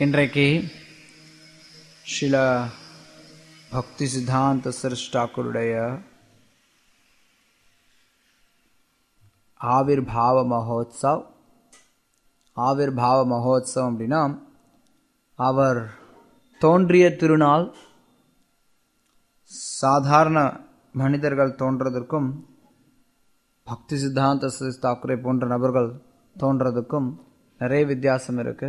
இன்றைக்கு சில பக்தி சித்தாந்த சிருஷ்டாக்களுடைய ஆவிர்பாவ மகோத்சவ் ஆவிர்பாவ மகோத்சவம் அப்படின்னா அவர் தோன்றிய திருநாள் சாதாரண மனிதர்கள் தோன்றதற்கும் பக்தி சித்தாந்த தாக்குரை போன்ற நபர்கள் தோன்றதுக்கும் நிறைய வித்தியாசம் இருக்கு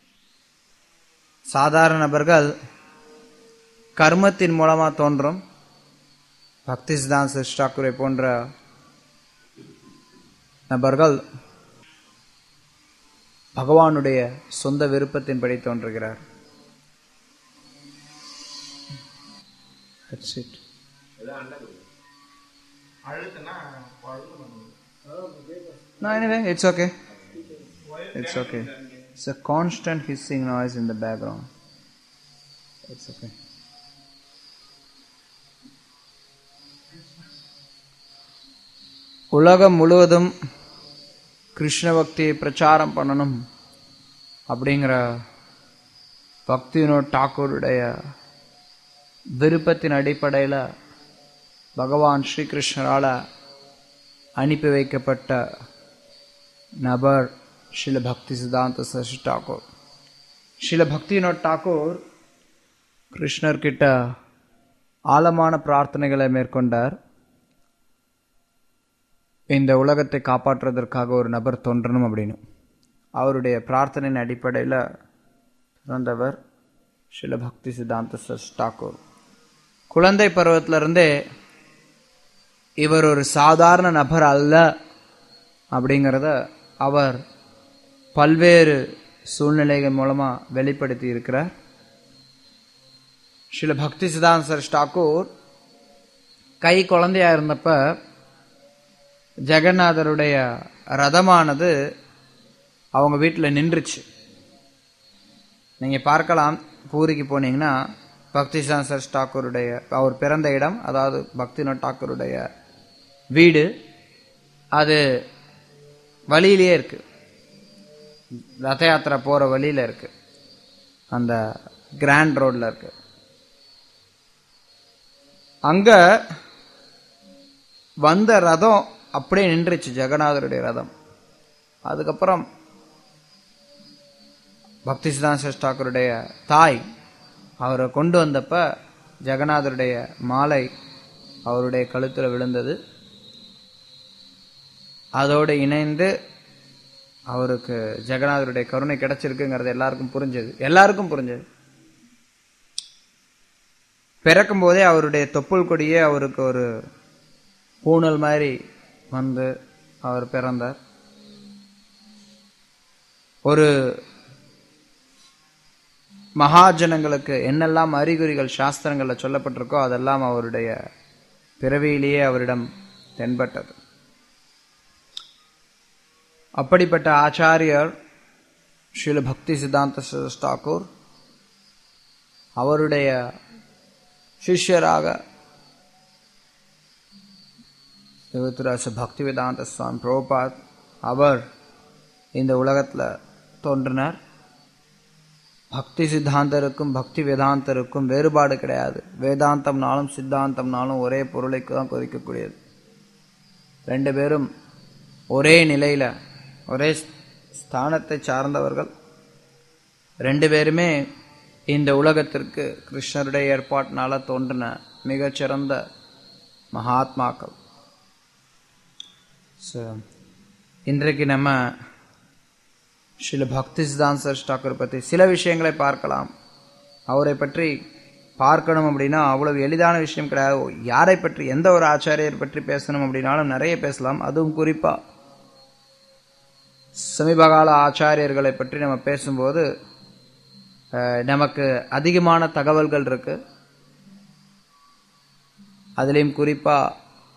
சாதாரண நபர்கள் கர்மத்தின் மூலமா தோன்றும் பக்தி சித்தாந்த தாக்குரை போன்ற நபர்கள் பகவானுடைய சொந்த விருப்பத்தின்படி தோன்றுகிறார் That's it. No, anyway, it's okay. It's okay. It's a constant hissing noise in the background. It's okay. உலகம் முழுவதும் கிருஷ்ண பக்தியை பிரச்சாரம் பண்ணணும் அப்படிங்கிற பக்தி வினோத் டாக்கூருடைய விருப்பத்தின் அடிப்படையில் பகவான் ஸ்ரீகிருஷ்ணரால் அனுப்பி வைக்கப்பட்ட நபர் ஸ்ரீல பக்தி சித்தாந்த சசி டாக்கூர் ஸ்ரீல பக்தி வினோத் டாக்கூர் கிருஷ்ணர்கிட்ட ஆழமான பிரார்த்தனைகளை மேற்கொண்டார் இந்த உலகத்தை காப்பாற்றுவதற்காக ஒரு நபர் தோன்றணும் அப்படின்னு அவருடைய பிரார்த்தனையின் அடிப்படையில் பிறந்தவர் ஸ்ரீல பக்தி சித்தாந்த சஸ் டாக்கூர் குழந்தை பருவத்திலிருந்தே இவர் ஒரு சாதாரண நபர் அல்ல அப்படிங்கிறத அவர் பல்வேறு சூழ்நிலைகள் மூலமா வெளிப்படுத்தி இருக்கிறார் ஸ்ரீல பக்தி சித்தாந்த சரஸ் டாக்கூர் கை குழந்தையா இருந்தப்ப ஜெகநாதருடைய ரதமானது அவங்க வீட்டில் நின்றுச்சு நீங்கள் பார்க்கலாம் பூரிக்கு போனீங்கன்னா பக்தி சான்சர் டாக்கூருடைய அவர் பிறந்த இடம் அதாவது பக்திநாத் டாக்கூருடைய வீடு அது வழியிலேயே இருக்கு ரத யாத்திரை போகிற வழியில் இருக்கு அந்த கிராண்ட் ரோட்ல இருக்கு அங்க வந்த ரதம் அப்படியே நின்றுச்சு ஜெகநாதருடைய ரதம் அதுக்கப்புறம் பக்தி சிதாந்த டாக்கருடைய தாய் அவரை கொண்டு வந்தப்ப ஜெகநாதருடைய மாலை அவருடைய கழுத்தில் விழுந்தது அதோடு இணைந்து அவருக்கு ஜெகநாதருடைய கருணை கிடைச்சிருக்குங்கிறது எல்லாருக்கும் புரிஞ்சது எல்லாருக்கும் புரிஞ்சது பிறக்கும் போதே அவருடைய தொப்புள் கொடியே அவருக்கு ஒரு பூணல் மாதிரி வந்து அவர் பிறந்தார் ஒரு மகாஜனங்களுக்கு என்னெல்லாம் அறிகுறிகள் சாஸ்திரங்களில் சொல்லப்பட்டிருக்கோ அதெல்லாம் அவருடைய பிறவியிலேயே அவரிடம் தென்பட்டது அப்படிப்பட்ட ஆச்சாரியர் ஸ்ரீல பக்தி சித்தாந்த டாக்கூர் அவருடைய சிஷ்யராக யுவத்துராச பக்தி வேதாந்த சுவாமி பிரபுபாத் அவர் இந்த உலகத்தில் தோன்றினார் பக்தி சித்தாந்தருக்கும் பக்தி வேதாந்தருக்கும் வேறுபாடு கிடையாது வேதாந்தம்னாலும் சித்தாந்தம்னாலும் ஒரே பொருளைக்கு தான் குறிக்கக்கூடியது ரெண்டு பேரும் ஒரே நிலையில் ஒரே ஸ்தானத்தை சார்ந்தவர்கள் ரெண்டு பேருமே இந்த உலகத்திற்கு கிருஷ்ணருடைய ஏற்பாட்டினால தோன்றின மிகச்சிறந்த மகாத்மாக்கள் ஸோ இன்றைக்கு நம்ம ஸ்ரீல பக்தி சித்தாந்த் சர் டாக்கர் பற்றி சில விஷயங்களை பார்க்கலாம் அவரை பற்றி பார்க்கணும் அப்படின்னா அவ்வளவு எளிதான விஷயம் கிடையாது யாரை பற்றி எந்த ஒரு ஆச்சாரியர் பற்றி பேசணும் அப்படின்னாலும் நிறைய பேசலாம் அதுவும் குறிப்பாக சமீபகால ஆச்சாரியர்களை பற்றி நம்ம பேசும்போது நமக்கு அதிகமான தகவல்கள் இருக்கு அதுலேயும் குறிப்பாக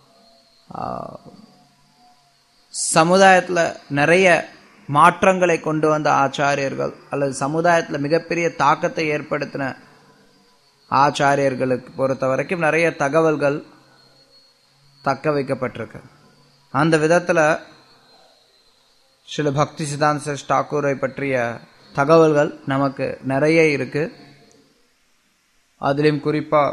சமுதாயத்தில் நிறைய மாற்றங்களை கொண்டு வந்த ஆச்சாரியர்கள் அல்லது சமுதாயத்தில் மிகப்பெரிய தாக்கத்தை ஏற்படுத்தின ஆச்சாரியர்களுக்கு பொறுத்த வரைக்கும் நிறைய தகவல்கள் தக்க வைக்கப்பட்டிருக்கு அந்த விதத்தில் ஸ்ரீல பக்தி சித்தாந்த சர் டாக்கூரை பற்றிய தகவல்கள் நமக்கு நிறைய இருக்கு அதுலேயும் குறிப்பாக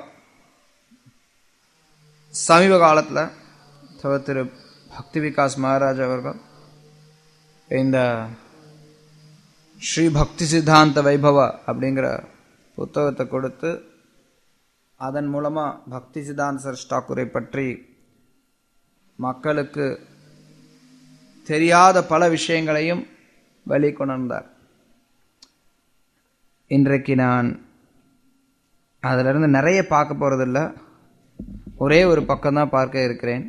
சமீப காலத்தில் திரு பக்தி விகாஸ் மகாராஜ் அவர்கள் இந்த ஸ்ரீ பக்தி சித்தாந்த வைபவ அப்படிங்கிற புத்தகத்தை கொடுத்து அதன் மூலமாக பக்தி சித்தாந்த சரஸ் டாக்கூரை பற்றி மக்களுக்கு தெரியாத பல விஷயங்களையும் வெளிக்கொணர்ந்தார் இன்றைக்கு நான் அதிலிருந்து நிறைய பார்க்க போகிறதில்ல ஒரே ஒரு பக்கம்தான் பார்க்க இருக்கிறேன்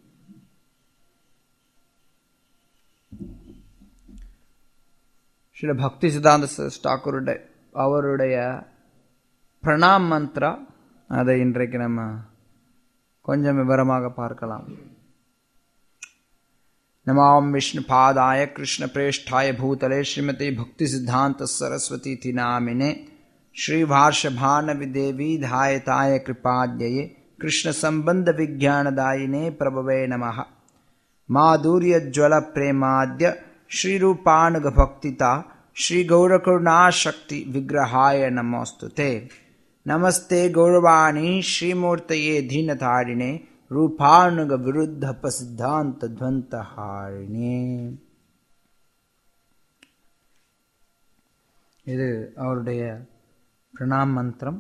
ஸ்ரீ பக்தி சித்தாந்த டாக்கூருடைய அவருடைய பிரணாம் மந்த்ரா அதை இன்றைக்கு நம்ம கொஞ்சம் விவரமாக பார்க்கலாம் नमाम विष्णु पादाय कृष्ण प्रेष्ठाय भूतले श्रीमती भक्ति सिद्धांत सरस्वती थी नामिने श्री भाष्य भानवि देवी धायताय कृपाद्यये कृष्ण संबंध विज्ञानदायिने प्रभवे नमः माधुर्य ज्वल प्रेमाद्य श्री रूपानुग भक्तिता श्री गौरकरुणाशक्ति विग्रहाय नमोस्तुते नमस्ते गौरवाणी श्रीमूर्तये धीनतारिणे ரூபானுக விருத்த பசித்தாந்த துவந்தஹாரிணே இது அவருடைய பிரணாம் மந்திரம்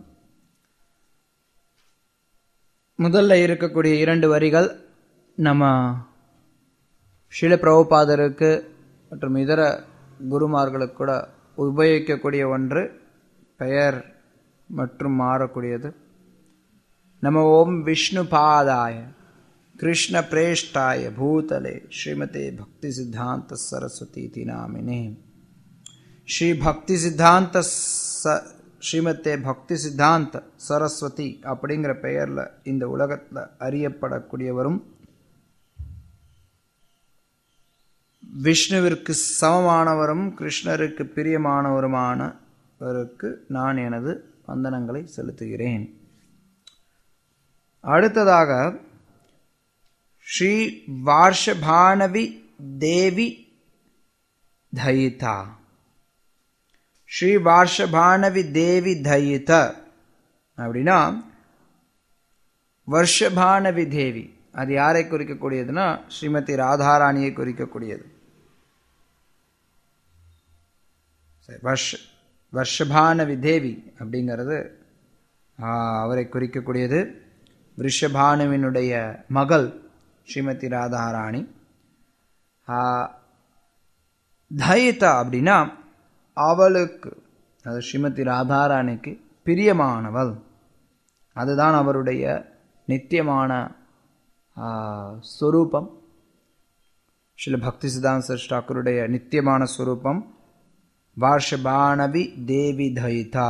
முதல்ல இருக்கக்கூடிய இரண்டு வரிகள் நம்ம ஷீல பிரபுபாதருக்கு மற்றும் இதர குருமார்களுக்கு கூட உபயோகிக்கக்கூடிய ஒன்று பெயர் மற்றும் மாறக்கூடியது नमो ओम विष्णुपादाय कृष्ण प्रेष्ठाय भूतले श्रीमते भक्ति सिद्धांत सरस्वती थी नामिने श्री भक्ति सिद्धांत ஸ்ரீமத்தே பக்தி சித்தாந்த சரஸ்வதி அப்படிங்கிற பெயர்ல இந்த உலகத்துல அறியப்படக்கூடியவரும் விஷ்ணுவிற்கு சமமானவரும் கிருஷ்ணருக்கு பிரியமானவருமானவருக்கு நான் எனது வந்தனங்களை செலுத்துகிறேன் அடுத்ததாக ஸ்ரீ வார்ஷபானவி தேவி தயிதா ஸ்ரீ வார்ஷபானவி தேவி தயித அப்படின்னா வருஷபானவி தேவி அது யாரை குறிக்கக்கூடியதுன்னா ஸ்ரீமதி ராதாராணியை குறிக்கக்கூடியது வருஷ வருஷபானவி தேவி அப்படிங்கிறது அவரை குறிக்கக்கூடியது ரிஷபானுவினுடைய மகள் ஸ்ரீமதி ராதாராணி தயிதா அப்படின்னா அவளுக்கு அது ஸ்ரீமதி ராதாராணிக்கு பிரியமானவள் அதுதான் அவருடைய நித்தியமான ஸ்வரூபம் ஸ்ரீல பக்தி சித்தாந்த டாக்கருடைய நித்தியமான ஸ்வரூபம் வார்ஷபானவி தேவி தயிதா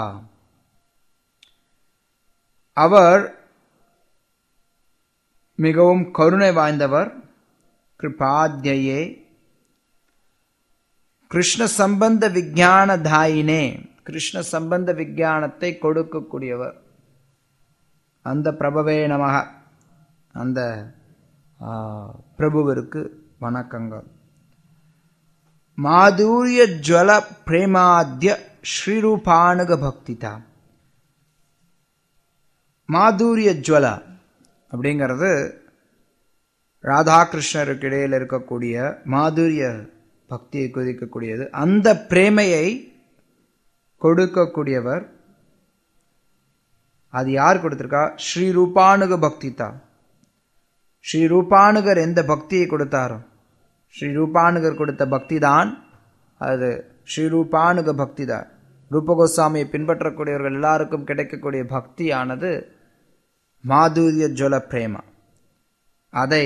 அவர் மிகவும் கருணை வாய்ந்தவர் கிருபாத்யே கிருஷ்ண சம்பந்த விஞ்ஞான தாயினே கிருஷ்ண சம்பந்த விஞ்ஞானத்தை கொடுக்கக்கூடியவர் அந்த பிரபவே நமக அந்த பிரபுவிற்கு வணக்கங்கள் மாதுரிய ஜுவல பிரேமாத்ய ஸ்ரீரூபானுக பக்திதா மாதுரிய ஜுவல அப்படிங்கிறது ராதாகிருஷ்ணருக்கு இடையில் இருக்கக்கூடிய மாதுரிய பக்தியை குறிக்கக்கூடியது அந்த பிரேமையை கொடுக்கக்கூடியவர் அது யார் கொடுத்திருக்கா ஸ்ரீ ரூபானுக பக்தி தான் ஸ்ரீ ரூபானுகர் எந்த பக்தியை கொடுத்தாரோ ஸ்ரீ ரூபானுகர் கொடுத்த பக்தி தான் அது ஸ்ரீ ரூபானுக பக்தி தான் ரூபகோஸ்வாமியை பின்பற்றக்கூடியவர்கள் எல்லாருக்கும் கிடைக்கக்கூடிய பக்தியானது மாதுரிய ஜுவல பிரேமா அதை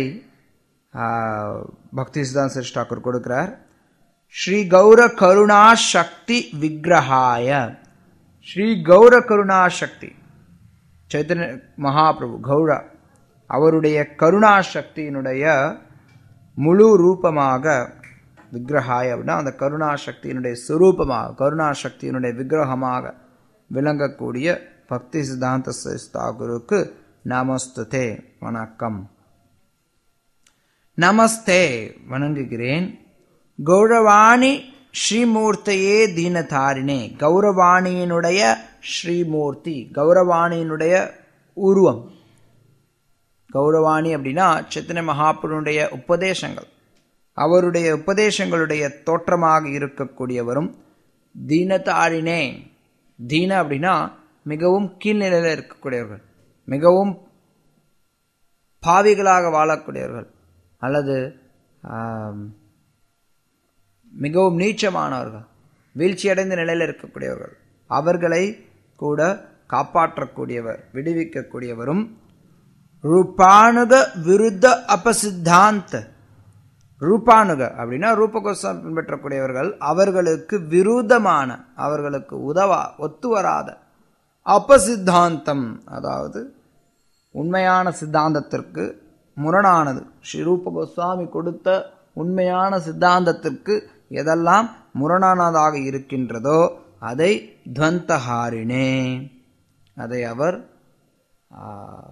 பக்தி சிதான் சிரேஷ் டாக்கூர் கொடுக்கிறார் ஸ்ரீ கௌர கருணா சக்தி விக்கிரகாய ஸ்ரீ கௌர கருணா சக்தி சைத்தன்ய மகாபிரபு கௌரா அவருடைய கருணா சக்தியினுடைய முழு ரூபமாக விக்கிரகாய அப்படின்னா அந்த கருணா சக்தியினுடைய சுரூபமாக கருணா சக்தியினுடைய விக்கிரகமாக விளங்கக்கூடிய பக்தி சித்தாந்த தாகுருக்கு நமஸ்துதே வணக்கம் நமஸ்தே வணங்குகிறேன் கௌரவாணி ஸ்ரீமூர்த்தையே தீனதாரிணே கௌரவாணியினுடைய ஸ்ரீமூர்த்தி கௌரவாணியினுடைய உருவம் கௌரவாணி அப்படின்னா சித்தனை மகாபுருடைய உபதேசங்கள் அவருடைய உபதேசங்களுடைய தோற்றமாக இருக்கக்கூடியவரும் தீனதாரினே தீன அப்படின்னா மிகவும் கீழ்நிலையில் இருக்கக்கூடியவர்கள் மிகவும் பாவிகளாக வாழக்கூடியவர்கள் அல்லது ஆம், மிகவும் நீச்சமானவர்கள் வீழ்ச்சியடைந்த நிலையில் இருக்கக்கூடியவர்கள் அவர்களை கூட காப்பாற்றக்கூடியவர் விடுவிக்கக்கூடியவரும் ரூபானுக விருத்த அபசித்தாந்த ரூபானுக அப்படின்னா ரூபகோசம் பின்பற்றக்கூடியவர்கள் அவர்களுக்கு விருதமான அவர்களுக்கு உதவா ஒத்து வராத அபசித்தாந்தம் அதாவது உண்மையான சித்தாந்தத்திற்கு முரணானது ஸ்ரீ ரூப கோஸ்வாமி கொடுத்த உண்மையான சித்தாந்தத்திற்கு எதெல்லாம் முரணானதாக இருக்கின்றதோ அதை துவந்தஹாரினே அதை அவர் ஆ,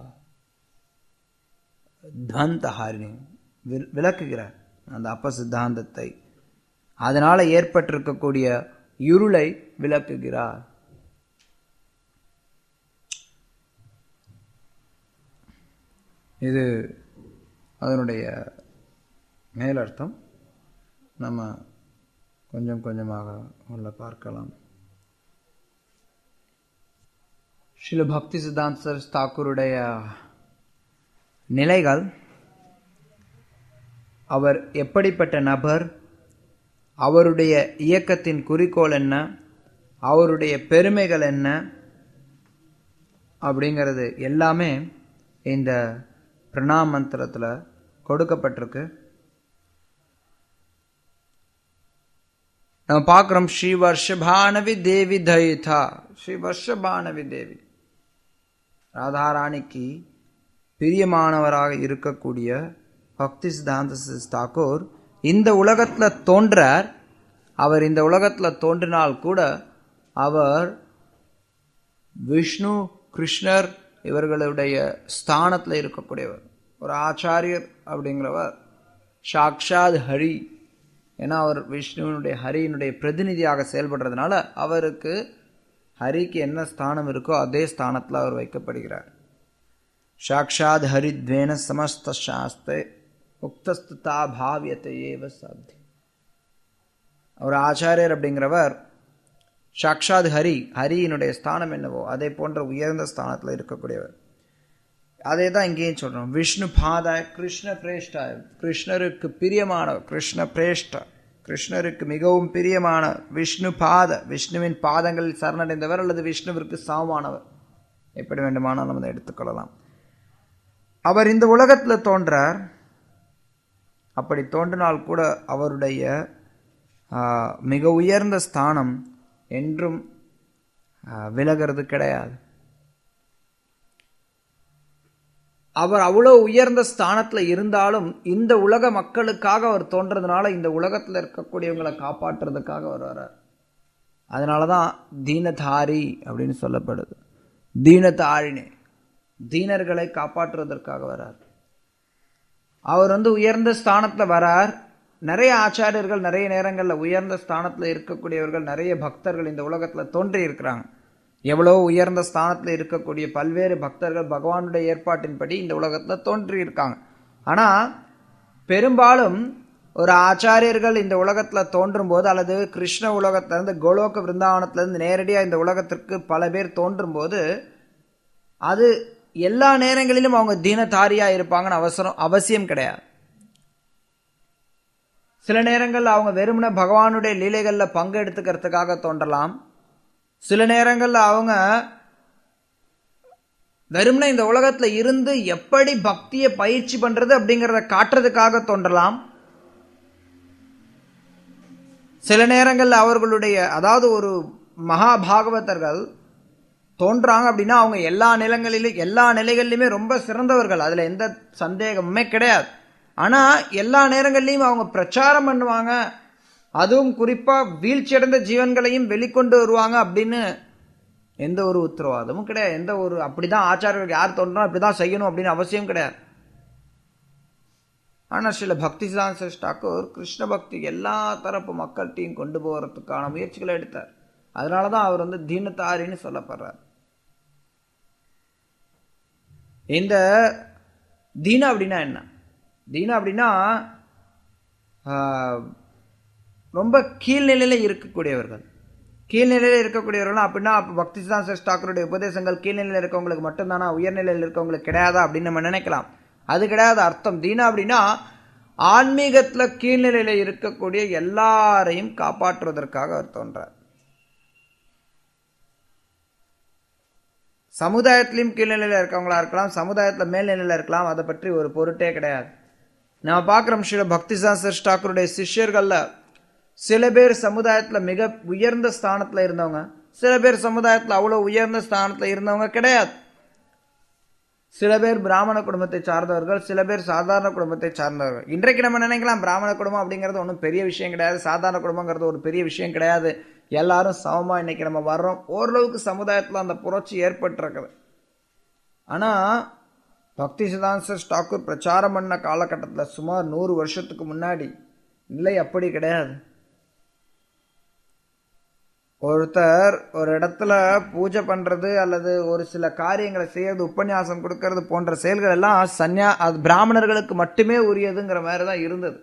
துவந்தஹாரினே வி- விளக்குகிறார் அந்த அப்ப சித்தாந்தத்தை அதனால ஏற்பட்டிருக்கக்கூடிய இருளை விளக்குகிறார் இது அதனுடைய மேலர்த்தம் நம்ம கொஞ்சம் கொஞ்சமாக உள்ள பார்க்கலாம் ஸ்ரீல பக்தி சித்தாந்த சரஸ் தாக்கூருடைய நிலைகள் அவர் எப்படிப்பட்ட நபர் அவருடைய இயக்கத்தின் குறிக்கோள் என்ன அவருடைய பெருமைகள் என்ன அப்படிங்கிறது எல்லாமே இந்த பிரணாம் மந்திரத்தில் கொடுக்கப்பட்டிருக்கு நம்ம பார்க்குறோம் ஸ்ரீ வர்ஷபானவி தேவி தயிதா ஸ்ரீ வர்ஷபானவி தேவி ராதாராணிக்கு பிரியமானவராக இருக்கக்கூடிய பக்தி சித்தாந்த சிஸ் தாக்கூர் இந்த உலகத்துல தோன்றார் அவர் இந்த உலகத்துல தோன்றினால் கூட அவர் விஷ்ணு கிருஷ்ணர் இவர்களுடைய ஸ்தானத்தில் இருக்கக்கூடியவர் ஒரு ஆச்சாரியர் அப்படிங்கிறவர் சாக்ஷாத் ஹரி ஏன்னா அவர் விஷ்ணுவினுடைய ஹரியினுடைய பிரதிநிதியாக செயல்படுறதுனால அவருக்கு ஹரிக்கு என்ன ஸ்தானம் இருக்கோ அதே ஸ்தானத்தில் அவர் வைக்கப்படுகிறார் சாக்ஷாத் ஹரித்வேன சமஸ்த சாஸ்தே உக்தஸ்துதா பாவியத்தை ஏவ சாத்தி அவர் ஆச்சாரியர் அப்படிங்கிறவர் சாக்ஷாத் ஹரி ஹரியினுடைய ஸ்தானம் என்னவோ அதே போன்ற உயர்ந்த ஸ்தானத்தில் இருக்கக்கூடியவர் அதே தான் இங்கேயும் சொல்றோம் விஷ்ணு பாதாய கிருஷ்ண பிரேஷ்டாய கிருஷ்ணருக்கு பிரியமானவர் கிருஷ்ண பிரேஷ்ட கிருஷ்ணருக்கு மிகவும் பிரியமான விஷ்ணு பாத விஷ்ணுவின் பாதங்களில் சரணடைந்தவர் அல்லது விஷ்ணுவிற்கு சமமானவர் எப்படி வேண்டுமானாலும் அதை எடுத்துக்கொள்ளலாம் அவர் இந்த உலகத்தில் தோன்றார் அப்படி தோன்றினால் கூட அவருடைய ஆ, மிக உயர்ந்த ஸ்தானம் என்றும் ஆ, விலகிறது கிடையாது அவர் அவ்வளோ உயர்ந்த ஸ்தானத்துல இருந்தாலும் இந்த உலக மக்களுக்காக அவர் தோன்றதுனால இந்த உலகத்துல இருக்கக்கூடியவங்களை காப்பாற்றுறதுக்காக அவர் வர்றார் அதனாலதான் தீனதாரி அப்படின்னு சொல்லப்படுது தீனதாரிணி தீனர்களை காப்பாற்றுவதற்காக வரார் அவர் வந்து உயர்ந்த ஸ்தானத்துல வரார் நிறைய ஆச்சாரியர்கள் நிறைய நேரங்கள்ல உயர்ந்த ஸ்தானத்துல இருக்கக்கூடியவர்கள் நிறைய பக்தர்கள் இந்த உலகத்துல தோன்றி இருக்கிறாங்க எவ்வளோ உயர்ந்த ஸ்தானத்துல இருக்கக்கூடிய பல்வேறு பக்தர்கள் பகவானுடைய ஏற்பாட்டின்படி இந்த உலகத்துல தோன்றி இருக்காங்க ஆனா பெரும்பாலும் ஒரு ஆச்சாரியர்கள் இந்த உலகத்துல தோன்றும் போது அல்லது கிருஷ்ண உலகத்துல இருந்து கோலோக விருந்தாவனத்துல இருந்து நேரடியா இந்த உலகத்திற்கு பல பேர் தோன்றும் போது அது எல்லா நேரங்களிலும் அவங்க தீனதாரியா இருப்பாங்கன்னு அவசரம் அவசியம் கிடையாது சில நேரங்கள்ல அவங்க வெறுமனே பகவானுடைய லீலைகள்ல பங்கெடுத்துக்கிறதுக்காக தோன்றலாம் சில நேரங்கள்ல அவங்க வெறுமனே இந்த உலகத்துல இருந்து எப்படி பக்தியை பயிற்சி பண்றது அப்படிங்கறத காட்டுறதுக்காக தோன்றலாம் சில நேரங்கள்ல அவர்களுடைய அதாவது ஒரு மகா பாகவதர்கள் தோன்றாங்க அப்படின்னா அவங்க எல்லா நிலங்களிலும் எல்லா நிலைகள்லையுமே ரொம்ப சிறந்தவர்கள் அதுல எந்த சந்தேகமுமே கிடையாது ஆனா எல்லா நேரங்கள்லையும் அவங்க பிரச்சாரம் பண்ணுவாங்க அதுவும் குறிப்பா வீழ்ச்சியடைந்த ஜீவன்களையும் வெளிக்கொண்டு வருவாங்க அப்படின்னு எந்த ஒரு உத்தரவாதமும் கிடையாது எந்த ஒரு அப்படிதான் ஆச்சாரியர்கள் யார் தோன்றோம் அப்படிதான் செய்யணும் அப்படின்னு அவசியம் கிடையாது ஆனா சில பக்தி சான்சஸ் டாக்கூர் கிருஷ்ண பக்தி எல்லா தரப்பு மக்கள்கிட்டையும் கொண்டு போறதுக்கான முயற்சிகளை எடுத்தார் அதனாலதான் அவர் வந்து தீனத்தாரின்னு சொல்லப்படுறார் இந்த தீனா அப்படின்னா என்ன தீனா அப்படின்னா ஆஹ், ரொம்ப கீழ்நிலையில இருக்கக்கூடியவர்கள் கீழ்நிலையில இருக்கக்கூடியவர்கள் அப்படின்னா அப்ப பக்தி சான்சஸ் டாக்கருடைய உபதேசங்கள் கீழ்நிலையில இருக்கவங்களுக்கு மட்டும்தானா உயர்நிலையில் இருக்கவங்களுக்கு கிடையாதா அப்படின்னு நம்ம நினைக்கலாம் அது கிடையாது அர்த்தம் தீனா அப்படின்னா ஆன்மீகத்துல கீழ்நிலையில இருக்கக்கூடிய எல்லாரையும் காப்பாற்றுவதற்காக அவர் தோன்றார் சமுதாயத்திலையும் கீழ்நிலையில இருக்கவங்களா இருக்கலாம் சமுதாயத்துல மேல்நிலையில இருக்கலாம் அதை பற்றி ஒரு பொருட்டே கிடையாது நம்ம பார்க்கிறோம் ஸ்ரீல பக்தி சாஸ்திர டாக்கருடைய சிஷ்யர்கள்ல சில பேர் சமுதாயத்துல மிக உயர்ந்த ஸ்தானத்துல இருந்தவங்க சில பேர் சமுதாயத்துல அவ்வளவு உயர்ந்த ஸ்தானத்துல இருந்தவங்க கிடையாது சில பேர் பிராமண குடும்பத்தை சார்ந்தவர்கள் சில பேர் சாதாரண குடும்பத்தை சார்ந்தவர்கள் இன்றைக்கு நம்ம நினைக்கலாம் பிராமண குடும்பம் அப்படிங்கிறது ஒன்றும் பெரிய விஷயம் கிடையாது சாதாரண குடும்பங்கிறது ஒரு பெரிய விஷயம் கிடையாது எல்லாரும் சமமா இன்னைக்கு நம்ம வர்றோம் ஓரளவுக்கு சமுதாயத்துல அந்த புரட்சி ஏற்பட்டிருக்குது ஆனா பக்தி சிதாந்த டாக்கூர் பிரச்சாரம் பண்ண காலகட்டத்தில் சுமார் நூறு வருஷத்துக்கு முன்னாடி நிலை அப்படி கிடையாது ஒருத்தர் ஒரு இடத்துல பூஜை பண்றது அல்லது ஒரு சில காரியங்களை செய்யறது உபன்யாசம் கொடுக்கறது போன்ற செயல்கள் எல்லாம் சன்யா அது பிராமணர்களுக்கு மட்டுமே உரியதுங்கிற மாதிரி தான் இருந்தது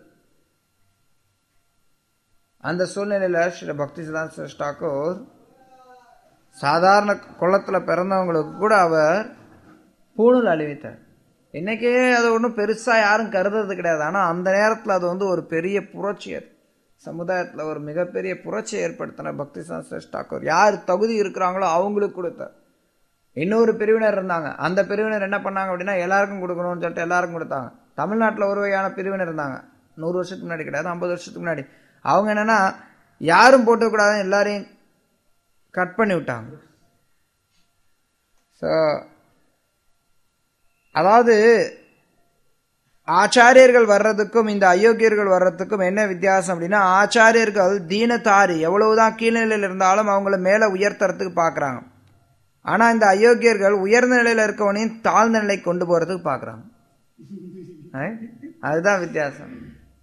அந்த சூழ்நிலையில ஸ்ரீ பக்தி சிதாந்த டாக்கூர் சாதாரண குளத்துல பிறந்தவங்களுக்கு கூட அவர் பூணூல் அழிவித்தார் இன்னைக்கே அது ஒன்றும் பெருசா யாரும் கருதுறது கிடையாது ஆனா அந்த நேரத்துல அது வந்து ஒரு பெரிய புரட்சி அது சமுதாயத்துல ஒரு மிகப்பெரிய புரட்சி ஏற்படுத்தின பக்தி சாஸ்திர டாக்கூர் யார் தகுதி இருக்கிறாங்களோ அவங்களுக்கு கொடுத்தார் இன்னொரு பிரிவினர் இருந்தாங்க அந்த பிரிவினர் என்ன பண்ணாங்க அப்படின்னா எல்லாருக்கும் கொடுக்கணும்னு சொல்லிட்டு எல்லாருக்கும் கொடுத்தாங்க தமிழ்நாட்டுல ஒரு வகையான பிரிவினர் இருந்தாங்க நூறு வருஷத்துக்கு முன்னாடி கிடையாது ஐம்பது வருஷத்துக்கு முன்னாடி அவங்க என்னன்னா யாரும் போட்டுக்கூடாதுன்னு எல்லாரையும் கட் பண்ணி விட்டாங்க ஸோ அதாவது ஆச்சாரியர்கள் வர்றதுக்கும் இந்த அயோக்கியர்கள் வர்றதுக்கும் என்ன வித்தியாசம் அப்படின்னா ஆச்சாரியர்கள் தீனதாரி எவ்வளவுதான் கீழ்நிலையில் இருந்தாலும் அவங்கள மேல உயர்த்துறதுக்கு பார்க்கறாங்க ஆனா இந்த அயோக்கியர்கள் உயர்ந்த நிலையில இருக்கவனையும் தாழ்ந்த நிலைக்கு கொண்டு போறதுக்கு பார்க்கறாங்க Right? அதுதான் வித்தியாசம்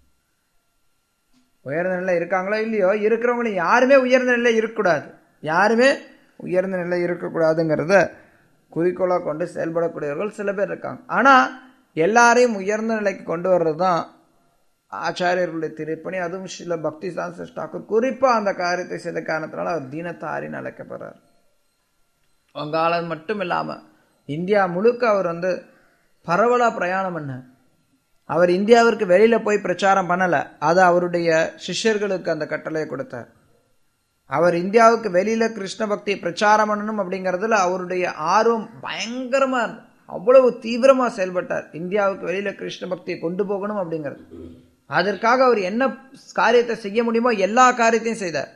உயர்ந்த நிலை இருக்காங்களோ இல்லையோ இருக்கிறவங்களும் யாருமே உயர்ந்த நிலை இருக்கக்கூடாது யாருமே உயர்ந்த நிலை இருக்கக்கூடாதுங்கிறத குறிக்கோளா கொண்டு செயல்படக்கூடியவர்கள் சில பேர் இருக்காங்க ஆனா எல்லாரையும் உயர்ந்த நிலைக்கு கொண்டு வர்றது தான் ஆச்சாரியர்களுடைய திருப்பணி அதுவும் சில பக்தி சாஸ்திர டாக்கூர் குறிப்பா அந்த காரியத்தை செய்த காரணத்தினால அவர் தீனத்தாரின்னு அழைக்கப்படுறார் வங்காளம் மட்டும் இல்லாம இந்தியா முழுக்க அவர் வந்து பரவலா பிரயாணம் பண்ணார் அவர் இந்தியாவிற்கு வெளியில போய் பிரச்சாரம் பண்ணல அது அவருடைய சிஷ்யர்களுக்கு அந்த கட்டளையை கொடுத்தார் அவர் இந்தியாவுக்கு வெளியில கிருஷ்ண பக்தியை பிரச்சாரம் பண்ணணும் அப்படிங்கறதுல அவருடைய ஆர்வம் பயங்கரமா இருந்தது. அவ்வளவு தீவிரமா செயல்பட்டார் இந்தியாவுக்கு வெளியில கிருஷ்ண பக்தியை கொண்டு போகணும் அப்படிங்கிறது அதற்காக அவர் என்ன காரியத்தை செய்ய முடியுமோ எல்லா காரியத்தையும் செய்தார்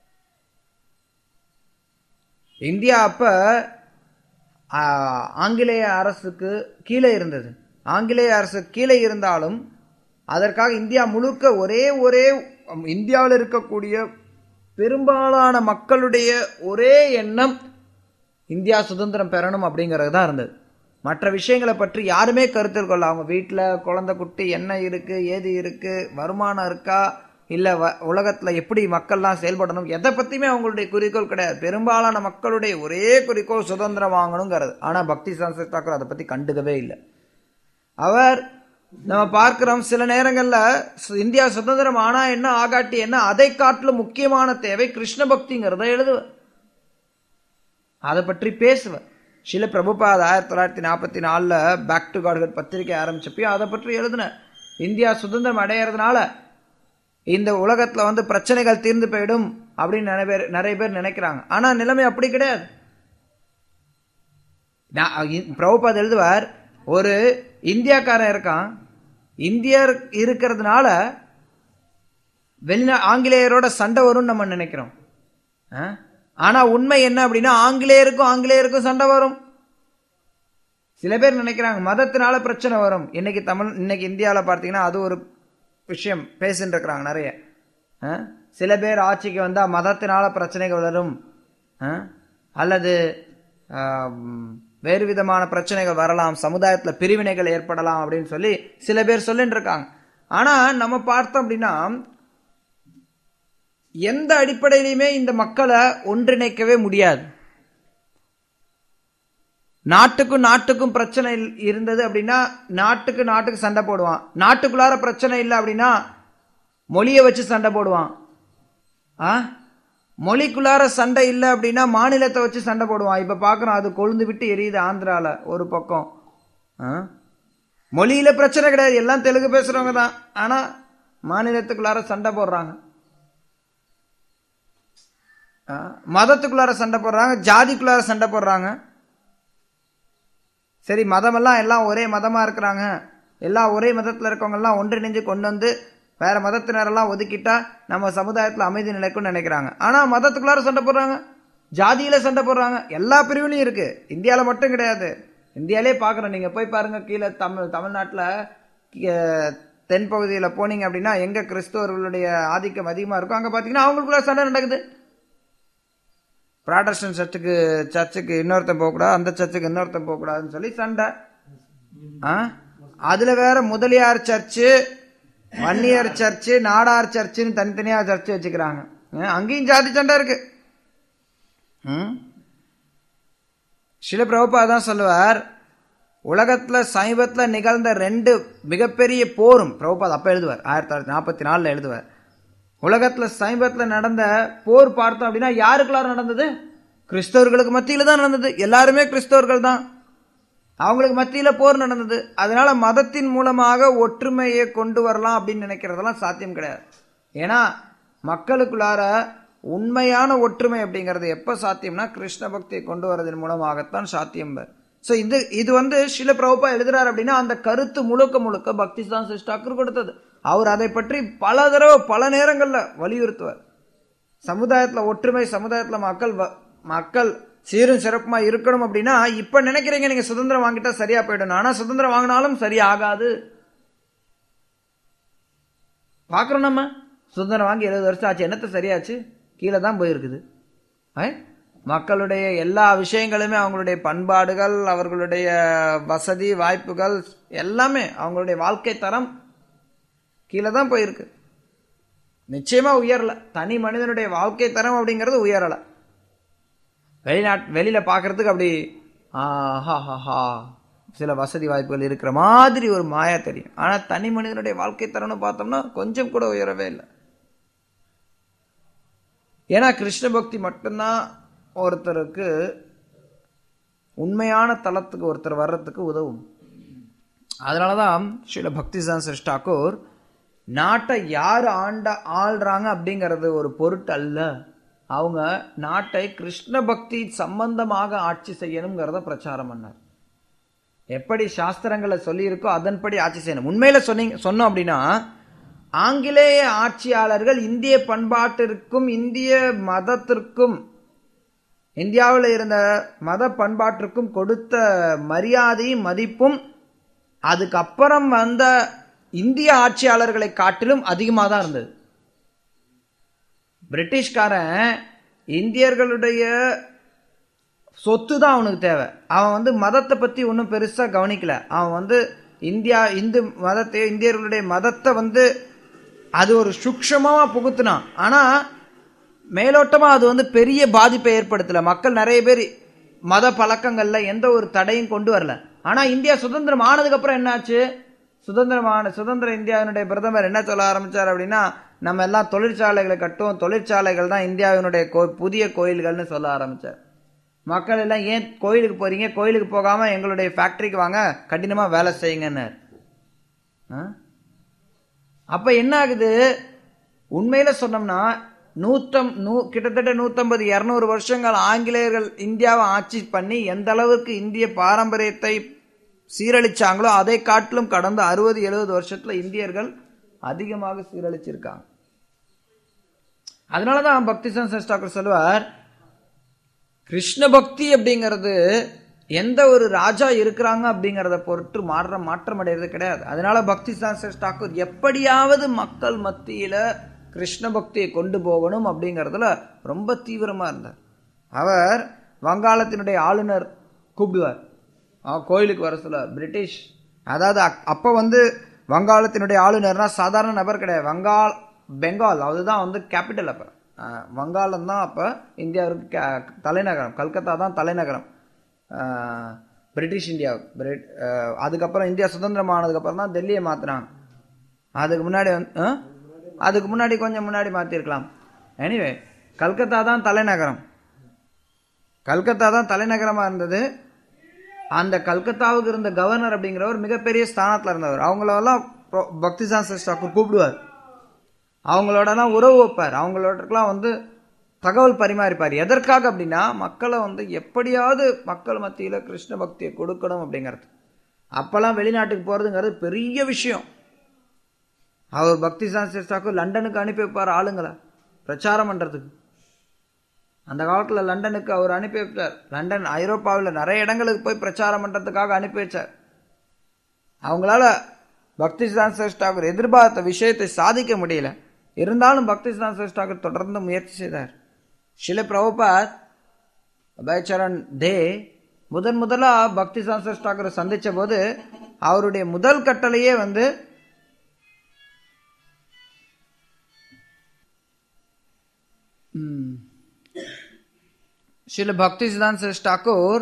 இந்தியா அப்ப ஆ, ஆங்கிலேய அரசுக்கு கீழே இருந்தது ஆங்கிலேய அரசு கீழே இருந்தாலும் அதற்காக இந்தியா முழுக்க ஒரே ஒரே இந்தியாவில் இருக்கக்கூடிய பெரும்பாலான மக்களுடைய ஒரே எண்ணம் இந்தியா சுதந்திரம் பெறணும் அப்படிங்கிறது தான் இருந்தது மற்ற விஷயங்களை பற்றி யாருமே கருத்தில் கொள்ள அவங்க வீட்டில் குழந்தை குட்டி என்ன இருக்கு ஏது இருக்கு வருமானம் இருக்கா இல்ல வ உலகத்துல எப்படி மக்கள்லாம் செயல்படணும் எதை பத்தியுமே அவங்களுடைய குறிக்கோள் கிடையாது பெரும்பாலான மக்களுடைய ஒரே குறிக்கோள் சுதந்திரம் வாங்கணுங்கிறது ஆனா பக்தி சாஸ்திர தாக்கூர் அதை பத்தி கண்டுக்கவே இல்லை அவர் நம்ம பார்க்கிறோம் சில நேரங்கள்ல சு- இந்தியா சுதந்திரம் ஆனா என்ன ஆகாட்டி என்ன அதை காட்டிலும் முக்கியமான தேவை கிருஷ்ண பக்திங்கிறத எழுதுவர் அதை பற்றி பேசுவர் சில பிரபுபாத் ஆயிரத்தி தொள்ளாயிரத்தி நாற்பத்தி நாலுல பேக் டு காட்கட் பத்திரிகை ஆரம்பிச்சப்பயும் அதை பற்றி எழுதினார் இந்தியா சுதந்திரம் அடையறதுனால இந்த உலகத்துல வந்து பிரச்சனைகள் தீர்ந்து போயிடும் அப்படின்னு நிறைய பேர் நிறைய பேர் நினைக்கிறாங்க ஆனா நிலைமை அப்படி கிடையாது நான் இ- பிரபுபாத் எழுதுவார் ஒரு இந்தியாக்காரன் இருக்கான் இந்தியர் இருக்கிறதுனால வெளிநா ஆங்கிலேயரோட சண்டை வரும்னு நம்ம நினைக்கிறோம் ஆ? ஆனா உண்மை என்ன அப்படின்னா ஆங்கிலேயருக்கும் ஆங்கிலேயருக்கும் சண்டை வரும் சில பேர் நினைக்கிறாங்க மதத்தினால பிரச்சனை வரும் இன்னைக்கு தமிழ் இன்னைக்கு இந்தியாவில் பார்த்தீங்கன்னா அது ஒரு விஷயம் பேசிட்டு இருக்கிறாங்க நிறைய ஆ? சில பேர் ஆட்சிக்கு வந்தா மதத்தினால பிரச்சனைகள் வரும் ஆ? அல்லது ஆம், வேறு விதமான பிரச்சனைகள் வரலாம் சமுதாயத்துல பிரிவினைகள் ஏற்படலாம் அப்படின்னு சொல்லி சில பேர் சொல்லிட்டு இருக்காங்க ஆனா நம்ம பார்த்தோம் அப்படின்னா எந்த அடிப்படையிலுமே இந்த மக்களை ஒன்றிணைக்கவே முடியாது நாட்டுக்கும் நாட்டுக்கும் பிரச்சனை இல்- இருந்தது அப்படின்னா நாட்டுக்கு நாட்டுக்கு சண்டை போடுவான் நாட்டுக்குள்ளார பிரச்சனை இல்லை அப்படின்னா மொழியை வச்சு சண்டை போடுவான் ஆ மொழிக்குள்ளார சண்டை இல்லை அப்படின்னா மாநிலத்தை வச்சு சண்டை போடுவான் இப்ப பார்க்கறோம் அது கொழுந்து விட்டு எரியுது ஆந்திரால ஒரு பக்கம் ஆ? மொழியில பிரச்சனை கிடையாது எல்லாம் தெலுங்கு பேசுறவங்க தான் ஆனா மாநிலத்துக்குள்ளார சண்டை போடுறாங்க ஆ? மதத்துக்குள்ளார சண்டை போடுறாங்க ஜாதிக்குள்ளார சண்டை போடுறாங்க சரி மதமெல்லாம் எல்லாம் ஒரே மதமா இருக்கிறாங்க எல்லாம் ஒரே மதத்துல இருக்கவங்க எல்லாம் ஒன்றிணைஞ்சு கொண்டு வந்து வேற மதத்தினரெல்லாம் ஒதுக்கிட்டா நம்ம சமுதாயத்துல அமைதி நிலைக்கும்னு நினைக்கிறாங்க ஆனா மதத்துக்குள்ளார சண்டை போடுறாங்க ஜாதியில சண்டை போடுறாங்க எல்லா பிரிவுலையும் இருக்கு இந்தியால மட்டும் கிடையாது இந்தியாலே பாக்குறோம் நீங்க போய் பாருங்க கீழே தமிழ் தமிழ்நாட்டுல கீ- தென்பகுதியில போனீங்க அப்படின்னா எங்க கிறிஸ்தவர்களுடைய ஆதிக்கம் அதிகமா இருக்கும் அங்க பாத்தீங்கன்னா அவங்களுக்குள்ள சண்டை நடக்குது ப்ராடஸ்டன் சர்ச்சுக்கு சர்ச்சுக்கு இன்னொருத்தன் போகக்கூடாது அந்த சர்ச்சுக்கு இன்னொருத்தன் போகக்கூடாதுன்னு சொல்லி சண்டை ஆ? அதுல வேற முதலியார் சர்ச்சு வன்னியர் சர்ச்சு நாடார் சர்ச்சுன்னு தனித்தனியா சர்ச்சு வச்சுக்கிறாங்க ஆ, அங்கேயும் ஜாதி சண்டை இருக்கு ம்? சில பிரபுபா தான் சொல்லுவார் உலகத்துல சமீபத்துல நிகழ்ந்த ரெண்டு மிகப்பெரிய போரும் பிரபுபாத் அப்ப எழுதுவார் ஆயிரத்தி தொள்ளாயிரத்தி நாற்பத்தி நாலுல எழுதுவார் உலகத்துல சமீபத்துல நடந்த போர் பார்த்தோம் அப்படின்னா யாருக்குள்ளார நடந்தது கிறிஸ்தவர்களுக்கு மத்தியில தான் நடந்தது எல்லாருமே கிறிஸ்தவர்கள் தான் அவங்களுக்கு மத்தியில போர் நடந்தது அதனால மதத்தின் மூலமாக ஒற்றுமையை கொண்டு வரலாம் அப்படின்னு நினைக்கிறதெல்லாம் சாத்தியம் கிடையாது ஏன்னா மக்களுக்குள்ளார உண்மையான ஒற்றுமை அப்படிங்கிறது எப்ப சாத்தியம்னா கிருஷ்ண பக்தியை கொண்டு வரதன் மூலமாகத்தான் சாத்தியம் சோ இது இது வந்து சில பிரபுப்பா எழுதுறாரு அப்படின்னா அந்த கருத்து முழுக்க முழுக்க பக்தி தான் சிஸ்டாக்கர் கொடுத்தது அவர் அதை பற்றி பல தடவை பல நேரங்கள்ல வலியுறுத்துவார் சமுதாயத்துல ஒற்றுமை சமுதாயத்துல மக்கள் வ- மக்கள் சீரும் சிறப்புமா இருக்கணும் அப்படின்னா இப்ப நினைக்கிறீங்க நீங்க சுதந்திரம் வாங்கிட்டா சரியா போயிடும் ஆனா சுதந்திரம் வாங்கினாலும் சரியாகாது பாக்குறோம் நம்ம சுதந்திரம் வாங்கி எழுபது வருஷம் ஆச்சு என்னத்த சரியாச்சு கீழே தான் போயிருக்குது ஐ? மக்களுடைய எல்லா விஷயங்களுமே அவங்களுடைய பண்பாடுகள் அவர்களுடைய வசதி வாய்ப்புகள் எல்லாமே அவங்களுடைய வாழ்க்கை தரம் கீழே தான் போயிருக்கு நிச்சயமா உயரல தனி மனிதனுடைய வாழ்க்கை தரம் அப்படிங்கிறது உயரல வெளிநாட் வெளியில பார்க்கிறதுக்கு அப்படி ஆஹாஹாஹா சில வசதி வாய்ப்புகள் இருக்கிற மாதிரி ஒரு மாயா தெரியும் ஆனா தனி மனிதனுடைய வாழ்க்கை தரம்னு பார்த்தோம்னா கொஞ்சம் கூட உயரவே இல்லை ஏன்னா கிருஷ்ண பக்தி மட்டும்தான் ஒருத்தருக்கு உண்மையான தளத்துக்கு ஒருத்தர் வர்றதுக்கு உதவும் அதனாலதான் ஸ்ரீல பக்தி சான்சர் டாக்கூர் நாட்டை யார் ஆண்ட ஆள்றாங்க அப்படிங்கிறது ஒரு பொருட்டு அல்ல அவங்க நாட்டை கிருஷ்ண பக்தி சம்பந்தமாக ஆட்சி செய்யணுங்கிறத பிரச்சாரம் பண்ணார் எப்படி சாஸ்திரங்களை சொல்லியிருக்கோ அதன்படி ஆட்சி செய்யணும் உண்மையில சொன்னீங்க சொன்னோம் அப்படின்னா ஆங்கிலேய ஆட்சியாளர்கள் இந்திய பண்பாட்டிற்கும் இந்திய மதத்திற்கும் இந்தியாவில் இருந்த மத பண்பாட்டிற்கும் கொடுத்த மரியாதையும் மதிப்பும் அதுக்கப்புறம் வந்த இந்திய ஆட்சியாளர்களை காட்டிலும் அதிகமாக தான் இருந்தது பிரிட்டிஷ்காரன் இந்தியர்களுடைய சொத்து தான் அவனுக்கு தேவை அவன் வந்து மதத்தை பத்தி ஒன்றும் பெருசா கவனிக்கல அவன் வந்து இந்தியா இந்து மதத்தை இந்தியர்களுடைய மதத்தை வந்து அது ஒரு சுக்ஷமா புகுத்தினான் ஆனா மேலோட்டமா அது வந்து பெரிய பாதிப்பை ஏற்படுத்தல மக்கள் நிறைய பேர் மத பழக்கங்கள்ல எந்த ஒரு தடையும் கொண்டு வரல ஆனா இந்தியா சுதந்திரம் ஆனதுக்கு அப்புறம் என்னாச்சு சுதந்திரமான சுதந்திர இந்தியாவினுடைய பிரதமர் என்ன சொல்ல ஆரம்பிச்சார் அப்படின்னா நம்ம எல்லாம் தொழிற்சாலைகளை கட்டுவோம் தொழிற்சாலைகள் தான் இந்தியாவினுடைய கோ- புதிய கோயில்கள்னு சொல்ல ஆரம்பிச்சார் மக்கள் எல்லாம் ஏன் கோயிலுக்கு போறீங்க கோயிலுக்கு போகாம எங்களுடைய ஃபேக்டரிக்கு வாங்க கடினமா வேலை செய்யுங்கன்னார் ஆ? அப்ப என்ன ஆகுது உண்மையில சொன்னோம்னா நூத்தம் நூ கிட்டத்தட்ட நூத்தம்பது இருநூறு வருஷங்கள் ஆங்கிலேயர்கள் இந்தியாவை ஆட்சி பண்ணி எந்த அளவுக்கு இந்திய பாரம்பரியத்தை சீரழிச்சாங்களோ அதை காட்டிலும் கடந்த அறுபது எழுபது வருஷத்துல இந்தியர்கள் அதிகமாக சீரழிச்சிருக்காங்க அதனாலதான் பக்தி சன்சஸ் டாக்டர் சொல்லுவார் கிருஷ்ண பக்தி அப்படிங்கிறது எந்த ஒரு ராஜா இருக்கிறாங்க அப்படிங்கறத பொறுத்து மாற்ற மாற்றம் அடைகிறது கிடையாது அதனால பக்தி சாஸ்திர டாக்கூர் எப்படியாவது மக்கள் மத்தியில கிருஷ்ண பக்தியை கொண்டு போகணும் அப்படிங்கறதுல ரொம்ப தீவிரமா இருந்தார் அவர் வங்காளத்தினுடைய ஆளுநர் கூப்பிடுவார் அவன் கோயிலுக்கு வர சொல்ல பிரிட்டிஷ் அதாவது அக்- அப்ப வந்து வங்காளத்தினுடைய ஆளுநர்னா சாதாரண நபர் கிடையாது வங்காள் பெங்கால் அதுதான் வந்து கேபிட்டல் அப்போ வங்காளம் தான் அப்போ இந்தியாவுக்கு கே- தலைநகரம் கல்கத்தா தான் தலைநகரம் அஹ், பிரிட்டிஷ் இந்தியா பிரிட் அஹ், அதுக்கப்புறம் இந்தியா சுதந்திரம் ஆனதுக்கப்புறம் தான் டெல்லியை மாற்றினாங்க அதுக்கு முன்னாடி வந்து அஹ்? அதுக்கு முன்னாடி கொஞ்சம் முன்னாடி மாற்றிருக்கலாம் எனிவே கல்கத்தா தான் தலைநகரம் கல்கத்தா தான் தலைநகரமாக இருந்தது அந்த கல்கத்தாவுக்கு இருந்த கவர்னர் அப்படிங்கிறவர் மிகப்பெரிய ஸ்தானத்தில் இருந்தவர் அவங்களெல்லாம் pro- பக்திசான் தாக்கூர் கூப்பிடுவார் அவங்களோடலாம் உறவு வைப்பார் அவங்களோடலாம் வந்து தகவல் பரிமாறிப்பார் எதற்காக அப்படின்னா மக்களை வந்து எப்படியாவது மக்கள் மத்தியில் கிருஷ்ண பக்தியை கொடுக்கணும் அப்படிங்கிறது அப்போல்லாம் வெளிநாட்டுக்கு போகிறதுங்கிறது பெரிய விஷயம் அவர் பக்திசான் தாக்கூர் லண்டனுக்கு அனுப்பி வைப்பார் ஆளுங்களை பிரச்சாரம் பண்ணுறதுக்கு அந்த காலத்தில் லண்டனுக்கு அவர் அனுப்பி வைத்தார் லண்டன் ஐரோப்பாவில் நிறைய இடங்களுக்கு போய் பிரச்சாரம் பண்ணுறதுக்காக அனுப்பி வச்சார் அவங்களால பக்தி சிதாந்த் டாகூர் எதிர்பார்த்த விஷயத்தை சாதிக்க முடியல இருந்தாலும் பக்தி சிதாந்த் டாகூர் தொடர்ந்து முயற்சி செய்தார் ஷில பிரபுபாத் அபயச்சரண் தே முதன் முதலா பக்தி சான்சஸ் டாக்கரை சந்திச்ச போது அவருடைய முதல் கட்டளையே வந்து ம், ஸ்ரீல பக்தி சிதாந்த் டாக்கூர்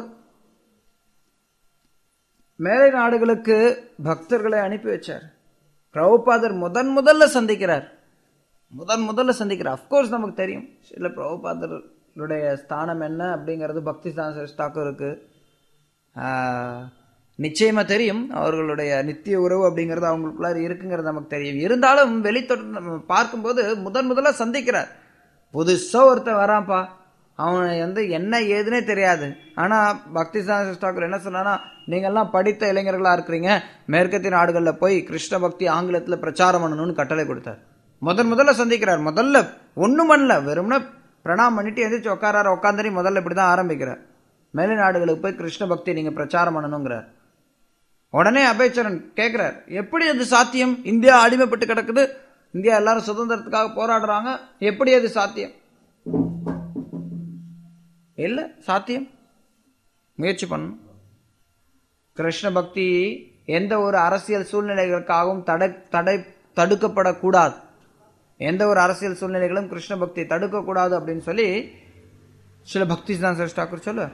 மேலை நாடுகளுக்கு பக்தர்களை அனுப்பி வச்சார் பிரபுபாதர் முதன் முதல்ல சந்திக்கிறார் முதன் முதல்ல சந்திக்கிறார் அஃப்கோர்ஸ் நமக்கு தெரியும் ஸ்ரீல பிரபுபாதருடைய ஸ்தானம் என்ன அப்படிங்கிறது பக்தி சிதாந்த் டாக்கூருக்கு ஆஹ், நிச்சயமா தெரியும் அவர்களுடைய நித்திய உறவு அப்படிங்கிறது அவங்களுக்குள்ளார இருக்குங்கிறது நமக்கு தெரியும் இருந்தாலும் வெளித்தொடர் நம்ம பார்க்கும்போது முதன் முதல்ல சந்திக்கிறார் புதுசா ஒருத்தன் வரான்ப்பா அவன் வந்து என்ன ஏதுனே தெரியாது ஆனா பக்தி சாஸ்திர டாக்கூர் என்ன சொன்னானா நீங்கெல்லாம் படித்த இளைஞர்களா இருக்கிறீங்க மேற்கத்திய நாடுகள்ல போய் கிருஷ்ண பக்தி ஆங்கிலத்துல பிரச்சாரம் பண்ணணும்னு கட்டளை கொடுத்தார் முதன் முதல்ல சந்திக்கிறார் முதல்ல ஒண்ணும் பண்ணல வெறும்னா பிரணாம் பண்ணிட்டு எந்திரிச்சு உட்காராரு உட்காந்தரி முதல்ல இப்படிதான் ஆரம்பிக்கிறார் மேலை நாடுகளுக்கு போய் கிருஷ்ண பக்தி நீங்க பிரச்சாரம் பண்ணணுங்கிறார் உடனே அபேச்சரன் கேட்கிறார் எப்படி அது சாத்தியம் இந்தியா அடிமைப்பட்டு கிடக்குது இந்தியா எல்லாரும் சுதந்திரத்துக்காக போராடுறாங்க எப்படி அது சாத்தியம் இல்ல சாத்தியம் முயற்சி பண்ணணும் கிருஷ்ண பக்தி எந்த ஒரு அரசியல் சூழ்நிலைகளுக்காகவும் தடை தடை தடுக்கப்படக்கூடாது எந்த ஒரு அரசியல் சூழ்நிலைகளும் கிருஷ்ண பக்தி தடுக்கக்கூடாது அப்படின்னு சொல்லி சில பக்தி தான் டாக்கூர் சொல்லு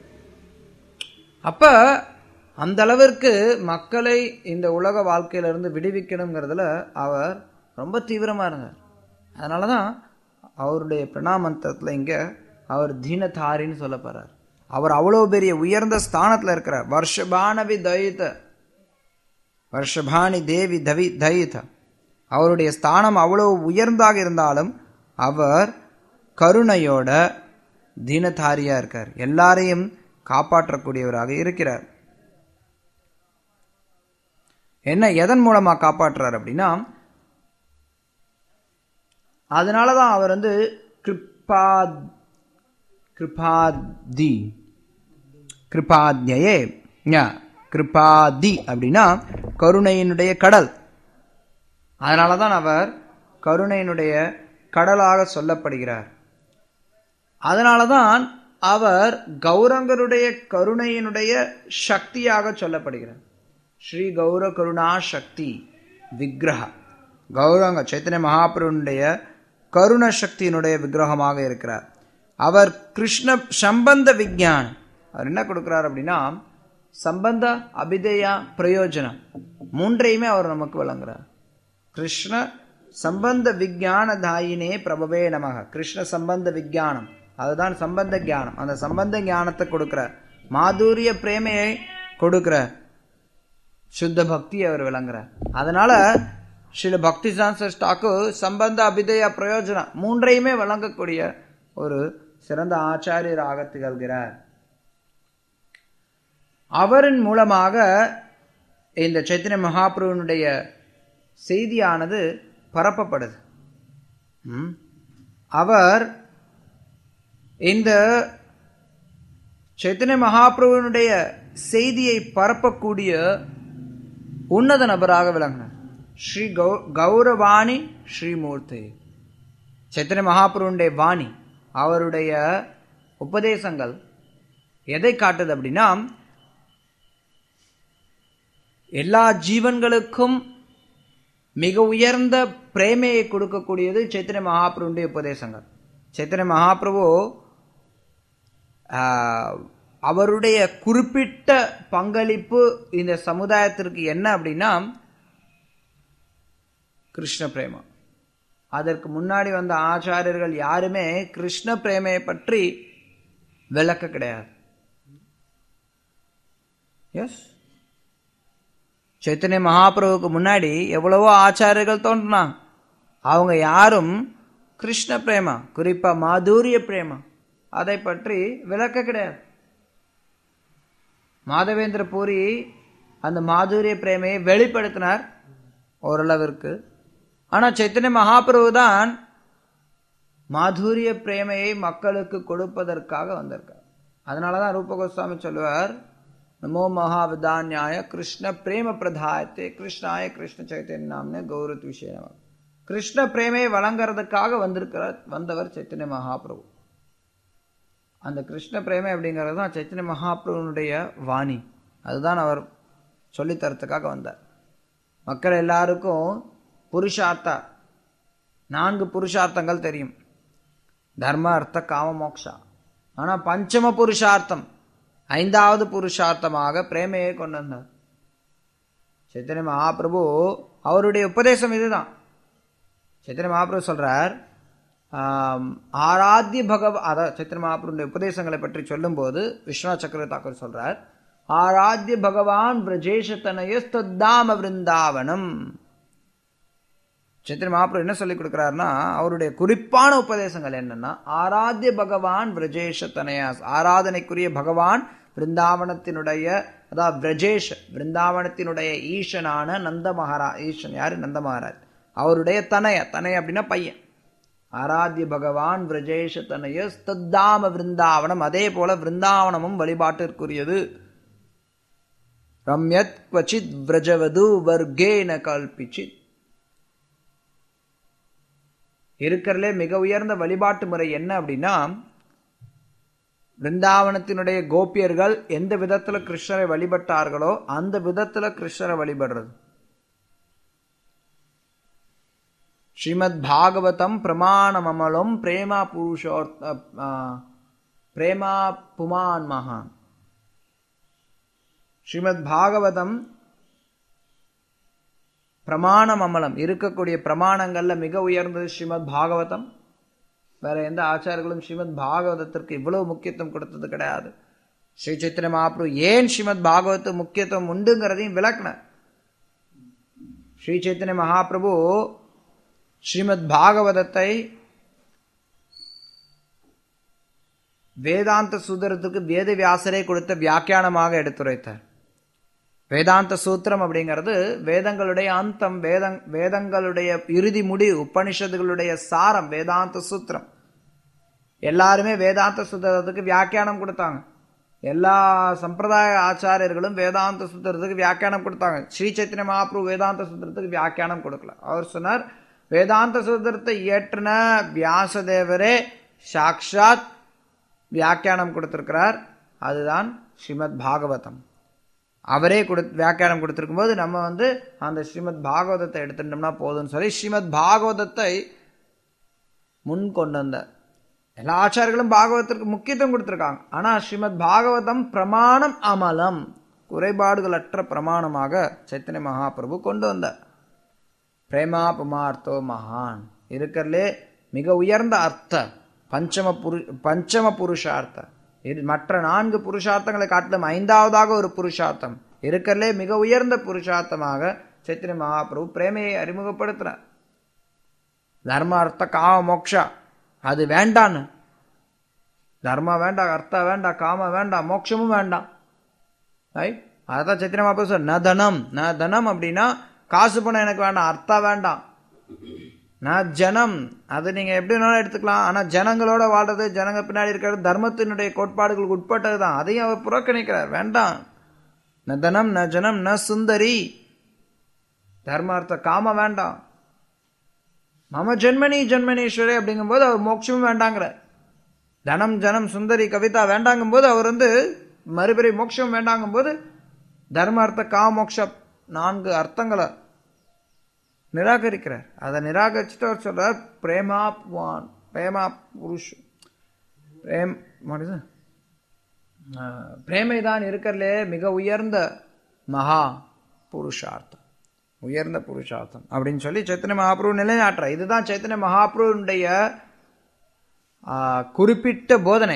அப்ப அந்த அளவிற்கு மக்களை இந்த உலக வாழ்க்கையிலிருந்து விடுவிக்கணுங்கிறதுல அவர் ரொம்ப தீவிரமா இருந்தார் அதனாலதான் அவருடைய பிரணாமந்தத்துல இங்க அவர் தீனதாரின்னு சொல்ல போறார் அவர் அவ்வளவு பெரிய உயர்ந்த ஸ்தானத்துல இருக்கிறார் வருஷபானவி தயித வருஷபாணி தேவி தவி தயித அவருடைய ஸ்தானம் அவ்வளவு உயர்ந்தாக இருந்தாலும் அவர் கருணையோட தீனதாரியா இருக்கார் எல்லாரையும் காப்பாற்றக்கூடியவராக இருக்கிறார் என்ன எதன் மூலமா காப்பாற்றுறார் அப்படின்னா அதனாலதான் அவர் வந்து கிருப்பா கிருபாதி கிருபாத்யே ஞா, கிருபாதி அப்படின்னா கருணையினுடைய கடல் அதனாலதான் அவர் கருணையினுடைய கடலாக சொல்லப்படுகிறார் அதனாலதான் அவர் கௌரங்கருடைய கருணையினுடைய சக்தியாக சொல்லப்படுகிறார் ஸ்ரீ கௌர கருணா சக்தி விக்கிரக கௌரங்க சைத்தன்ய மகாபுருனுடைய கருண சக்தியினுடைய விக்கிரகமாக இருக்கிறார் அவர் கிருஷ்ண சம்பந்த விஞ்ஞானம் அவர் என்ன கொடுக்கிறார் அப்படின்னா சம்பந்த அபிதயா பிரயோஜனம் மூன்றையுமே அவர் நமக்கு வழங்குறார் கிருஷ்ண சம்பந்த விஞ்ஞான தாயினே பிரபவே நமக கிருஷ்ண சம்பந்த விஞ்ஞானம் அதுதான் சம்பந்த ஞானம் அந்த சம்பந்த ஞானத்தை கொடுக்கிறார் மாதுரிய பிரேமையை கொடுக்கிறார் சுத்த பக்தி அவர் விளங்குறார் அதனால ஸ்ரீல பக்தி சான்சஸ் டாக்கூர் சம்பந்த அபிதய பிரயோஜனம் மூன்றையுமே வழங்கக்கூடிய ஒரு சிறந்த ஆச்சாரியராக திகழ்கிறார் அவரின் மூலமாக இந்த சைத்தன்ய மகாபிரபுனுடைய செய்தியானது பரப்பப்படுது ம். அவர் இந்த சைத்தன்ய மகாபிரபுனுடைய செய்தியை பரப்பக்கூடிய உன்னத நபராக விளங்கினார் ஸ்ரீ கௌ கௌரவாணி ஸ்ரீமூர்த்தி சைத்தன்ய மகாபுருடைய வாணி அவருடைய உபதேசங்கள் எதை காட்டுது அப்படின்னா எல்லா ஜீவன்களுக்கும் மிக உயர்ந்த பிரேமையை கொடுக்கக்கூடியது சைத்தன்ய மகாபிரபுடைய உபதேசங்கள் சைத்தன்ய மகாபிரபு ஆஹ், அவருடைய குறிப்பிட்ட பங்களிப்பு இந்த சமுதாயத்திற்கு என்ன அப்படின்னா கிருஷ்ண பிரேமா அதற்கு முன்னாடி வந்த ஆச்சாரியர்கள் யாருமே கிருஷ்ண பிரேமையை பற்றி விளக்க கிடையாது எஸ் சைத்தன்ய மகாபிரபுக்கு முன்னாடி எவ்வளவோ ஆச்சாரியர்கள் தோன்றினாங்க அவங்க யாரும் கிருஷ்ண பிரேமா குறிப்பா மாதுரிய பிரேமா அதை பற்றி விளக்க கிடையாது மாதவேந்திர பூரி அந்த மாதுரிய பிரேமையை வெளிப்படுத்தினார் ஓரளவிற்கு ஆனா சைத்தன்ய மகாபிரபு தான் மாதுரிய பிரேமையை மக்களுக்கு கொடுப்பதற்காக வந்திருக்கார் அதனாலதான் ரூப கோஸ்வாமி சொல்லுவார் நமோ மகாவிதான்யாய கிருஷ்ண பிரேம பிரதாயத்தே கிருஷ்ணாய கிருஷ்ண சைத்தன்ய நாம்னே கௌரத் விஷயம் கிருஷ்ண பிரேமையை வழங்குறதுக்காக வந்திருக்கிறார் வந்தவர் சைத்தன்ய மகாபிரபு அந்த கிருஷ்ண பிரேமை அப்படிங்கிறது தான் சைத்தன்ய மகாபிரபுனுடைய வாணி அதுதான் அவர் சொல்லித் தரத்துக்காக வந்தார் மக்கள் எல்லாருக்கும் புருஷார்த்தா நான்கு புருஷார்த்தங்கள் தெரியும் தர்ம அர்த்த காம மோக்ஷா ஆனா பஞ்சம புருஷார்த்தம் ஐந்தாவது புருஷார்த்தமாக பிரேமையை கொண்டு வந்தார் சைத்தன்ய மகாபிரபு அவருடைய உபதேசம் இதுதான் சைத்தன்ய மகாபிரபு சொல்றார் ஆம், ஆராத்திய பகவ அத சைத்தன்ய மகாபிரபுடைய உபதேசங்களை பற்றி சொல்லும்போது விஸ்வநாத் சக்கர தாக்கூர் சொல்றார் ஆராத்திய பகவான் பிரஜேஷத்தனய ஸ்தத்தாம விருந்தாவனம் சைத்தன்ய மகாபிரபு என்ன சொல்லி கொடுக்கிறாருன்னா அவருடைய குறிப்பான உபதேசங்கள் என்னன்னா ஆராத்திய பகவான் பிரஜேஷ தனயாஸ் ஆராதனைக்குரிய பகவான் பிருந்தாவனத்தினுடைய அதாவது பிரஜேஷ் பிருந்தாவனத்தினுடைய ஈசனான நந்த மகாரா ஈசன் யாரு நந்த மகாராஜ் அவருடைய தனய தனய அப்படின்னா பையன் ஆராத்திய பகவான் பிரஜேஷ தனய ஸ்தத்தாம விருந்தாவனம் அதே போல விருந்தாவனமும் வழிபாட்டிற்குரியது ரம்யத் क्वचिத் விரஜவது வர்க்கேன கல்பிச்சித் இருக்கிறதுலே மிக உயர்ந்த வழிபாட்டு முறை என்ன அப்படின்னா பிருந்தாவனத்தினுடைய கோபியர்கள் எந்த விதத்துல கிருஷ்ணரை வழிபட்டார்களோ அந்த விதத்துல கிருஷ்ணரை வழிபடுறது ஸ்ரீமத் பாகவதம் பிரமாணமமலம் பிரேமா புருஷோர்த்த ஆ, பிரேமா புமான் மகான் ஸ்ரீமத் பாகவதம் பிரமாணம் அமலம் இருக்கக்கூடிய பிரமாணங்கள்ல மிக உயர்ந்தது ஸ்ரீமத் பாகவதம் வேற எந்த ஆச்சாரர்களும் ஸ்ரீமத் பாகவதத்திற்கு இவ்வளவு முக்கியத்துவம் கொடுத்தது கிடையாது ஸ்ரீ சைத்தன்ய மகாபிரபு ஏன் ஸ்ரீமத் பாகவத்து முக்கியத்துவம் உண்டுங்கிறதையும் விளக்குன ஸ்ரீ சைத்தன்ய மகாபிரபு ஸ்ரீமத் பாகவதத்தை வேதாந்த சூத்திரத்துக்கு வேத வியாசரே கொடுத்த வியாக்கியானமாக எடுத்துரைத்தார் வேதாந்த சூத்திரம் அப்படிங்கிறது வேதங்களுடைய அந்தம் வேதங் வேதங்களுடைய இறுதி முடிவு உபனிஷத்துகளுடைய சாரம் வேதாந்த சூத்திரம் எல்லாருமே வேதாந்த சூத்திரத்துக்கு வியாக்கியானம் கொடுத்தாங்க எல்லா சம்பிரதாய ஆச்சாரியர்களும் வேதாந்த சூத்திரத்துக்கு வியாக்கியானம் கொடுத்தாங்க ஸ்ரீ சைத்தன்ய மகாபிரபு வேதாந்த சூத்திரத்துக்கு வியாக்கியானம் கொடுக்கல அவர் சொன்னார் வேதாந்த சூத்திரத்தை இயற்றின வியாசதேவரே சாக்ஷாத் வியாக்கியானம் கொடுத்திருக்கிறார் அதுதான் ஸ்ரீமத் பாகவதம் அவரே கொடு வியாக்கியானம் கொடுத்திருக்கும் போது நம்ம வந்து அந்த ஸ்ரீமத் பாகவதத்தை எடுத்துட்டோம்னா போதும்னு சொல்லி ஸ்ரீமத் பாகவதத்தை முன் கொண்டு வந்தார் எல்லா ஆச்சாரியர்களும் பாகவதத்திற்கு முக்கியத்துவம் கொடுத்திருக்காங்க ஆனா ஸ்ரீமத் பாகவதம் பிரமாணம் அமலம் குறைபாடுகளற்ற பிரமாணமாக சைத்தன்ய மகாபிரபு கொண்டு வந்தார் பிரேமா புமார்த்தோ மகான் இருக்கிறதுலே மிக உயர்ந்த அர்த்த பஞ்சம புரு பஞ்சம புருஷார்த்த இது மற்ற நான்கு புருஷார்த்தங்களை காட்டிலும் ஐந்தாவதாக ஒரு புருஷார்த்தம் இருக்கிறதுலே மிக உயர்ந்த புருஷார்த்தமாக சைத்தன்ய மகாபிரபு பிரேமையை அறிமுகப்படுத்தினார் தர்ம அர்த்த காம மோக்ஷா அது வேண்டான்னு தர்மா வேண்டாம் அர்த்தா வேண்டாம் காம வேண்டாம் மோட்சமும் வேண்டாம் ஐ அதான் சைத்தன்ய மகாபிரபு சொல் ந தனம் ந தனம் அப்படின்னா காசு பணம் எனக்கு வேண்டாம் அர்த்தா வேண்டாம் நான் ஜனம் அது நீங்க எப்படி வேணாலும் எடுத்துக்கலாம் ஆனா ஜனங்களோட வாழ்றது ஜனங்க பின்னாடி இருக்கிறது தர்மத்தினுடைய கோட்பாடுகளுக்கு உட்பட்டது தான் அதையும் அவர் புறக்கணிக்கிறார் வேண்டாம் ந தனம் ந ஜனம் ந சுந்தரி தர்மார்த்த காம வேண்டாம் மம ஜென்மனி ஜென்மனீஸ்வரே அப்படிங்கும்போது அவர் மோட்சமும் வேண்டாங்கிற தனம் ஜனம் சுந்தரி கவிதா வேண்டாங்கும்போது அவர் வந்து மறுபடி மோட்சம் வேண்டாங்கும்போது தர்ம அர்த்த காம மோட்ச நான்கு அர்த்தங்களை நிராகரிக்கிறார் அதை நிராகரிச்சுட்டு அவர் சொல்றார் பிரேமாப்வான் பிரேமா புருஷ் பிரேம் what is it? ஆஹ், பிரேமைதான் இருக்கிறதுலே மிக உயர்ந்த மகா புருஷார்த்தம் உயர்ந்த புருஷார்த்தம் அப்படின்னு சொல்லி சைத்தன்ய மகாபிரபு நிலைநாட்டுற இதுதான் சைத்தன்ய மகாபிரபுடைய ஆஹ், குறிப்பிட்ட போதனை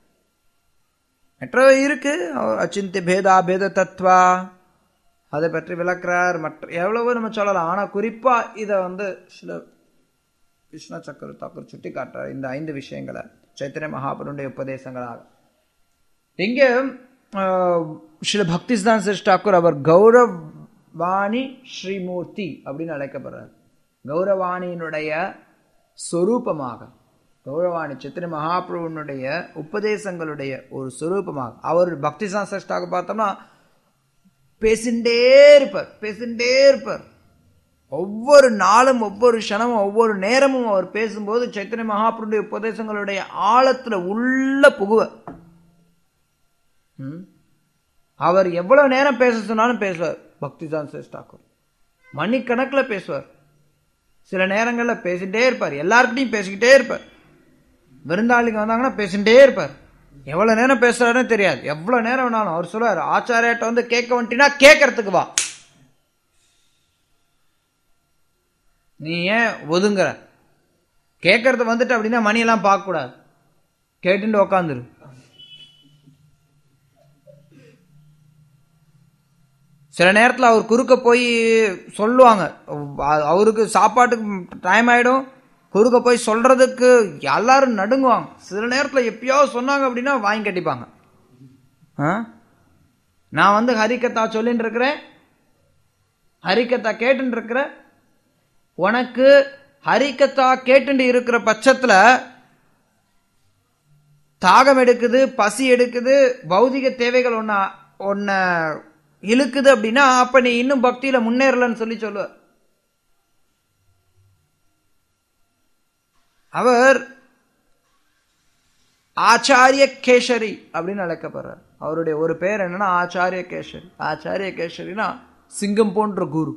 மற்ற இருக்கு அச்சிந்தி பேதா பேத தத்வா அதை பற்றி விளக்குறார் மற்ற எவ்வளவோ நம்ம சொல்லலாம் ஆனா குறிப்பா இதை வந்து சில கிருஷ்ண சக்கர தாக்கூர் சுட்டி காட்டுறார் இந்த ஐந்து விஷயங்களை சைத்தன்ய மகாபுருடைய உபதேசங்களாக இங்க ஆஹ், ஸ்ரீல பக்திஸ்தான் சிஸ் டாக்கூர் அவர் கௌரவாணி ஸ்ரீமூர்த்தி அப்படின்னு அழைக்கப்படுறார் கௌரவாணியினுடைய சொரூபமாக கௌரவாணி சித்திர மகாபிரபுனுடைய உபதேசங்களுடைய ஒரு சொரூபமாக அவர் பக்திஸ்தான் சிஸ் டாக்கூர் பார்த்தோம்னா பேசிண்டே இருப்பார் பேசிண்டே இருப்பார் ஒவ்வொரு நாளும் ஒவ்வொரு க்ஷணமும் ஒவ்வொரு நேரமும் அவர் பேசும்போது சைத்தன்ய மகாபுருடைய உபதேசங்களுடைய ஆழத்துல உள்ள புகுவர் ம்? அவர் எவ்வளவு நேரம் பேச சொன்னாலும் பேசுவார் பக்திதான் சேஷ் தாக்கூர் மணிக்கணக்கில் பேசுவார் சில நேரங்கள்ல பேசிட்டே இருப்பார் எல்லார்கிட்டையும் பேசிக்கிட்டே இருப்பார் விருந்தாளிங்க வந்தாங்கன்னா பேசிட்டே இருப்பார் எவ்வளவு நேரம் பேசுறாருன்னு தெரியாது எவ்வளவு நேரம் வேணாலும் அவர் சொல்லுவார் ஆச்சாரியாட்ட வந்து கேட்க வந்துட்டீங்கன்னா கேட்கறதுக்கு வா நீ ஏன் ஒதுங்குற கேட்கறது வந்துட்டு அப்படின்னா மணியெல்லாம் பார்க்க கூடாது கேட்டுட்டு உக்காந்துரு சில நேரத்தில் அவர் குறுக்க போய் சொல்லுவாங்க அ- அவருக்கு சாப்பாட்டுக்கு டைம் ஆயிடும் குறுக்க போய் சொல்றதுக்கு எல்லாரும் நடுங்குவாங்க சில நேரத்தில் எப்பயாவது சொன்னாங்க அப்படின்னா வாங்கி கட்டிப்பாங்க ஆ? நான் வந்து ஹரிக்கத்தா சொல்லின்னு இருக்கிறேன் ஹரிக்கத்தா கேட்டுன்னு இருக்கிறேன் உனக்கு ஹரிக்கத்தா கேட்டுண்டு இருக்கிற பட்சத்துல தாகம் எடுக்குது பசி எடுக்குது பௌதிக தேவைகள் ஒன்ன ஒன்ன இழுக்குது அப்படின்னா அப்ப நீ இன்னும் பக்தியில முன்னேறலன்னு சொல்லி சொல்லுவ அவர் ஆச்சாரிய கேசரி அப்படின்னு அழைக்கப்படுறார் அவருடைய ஒரு பேர் என்னன்னா ஆச்சாரிய கேசரி ஆச்சாரிய கேசரினா சிங்கம் போன்ற குரு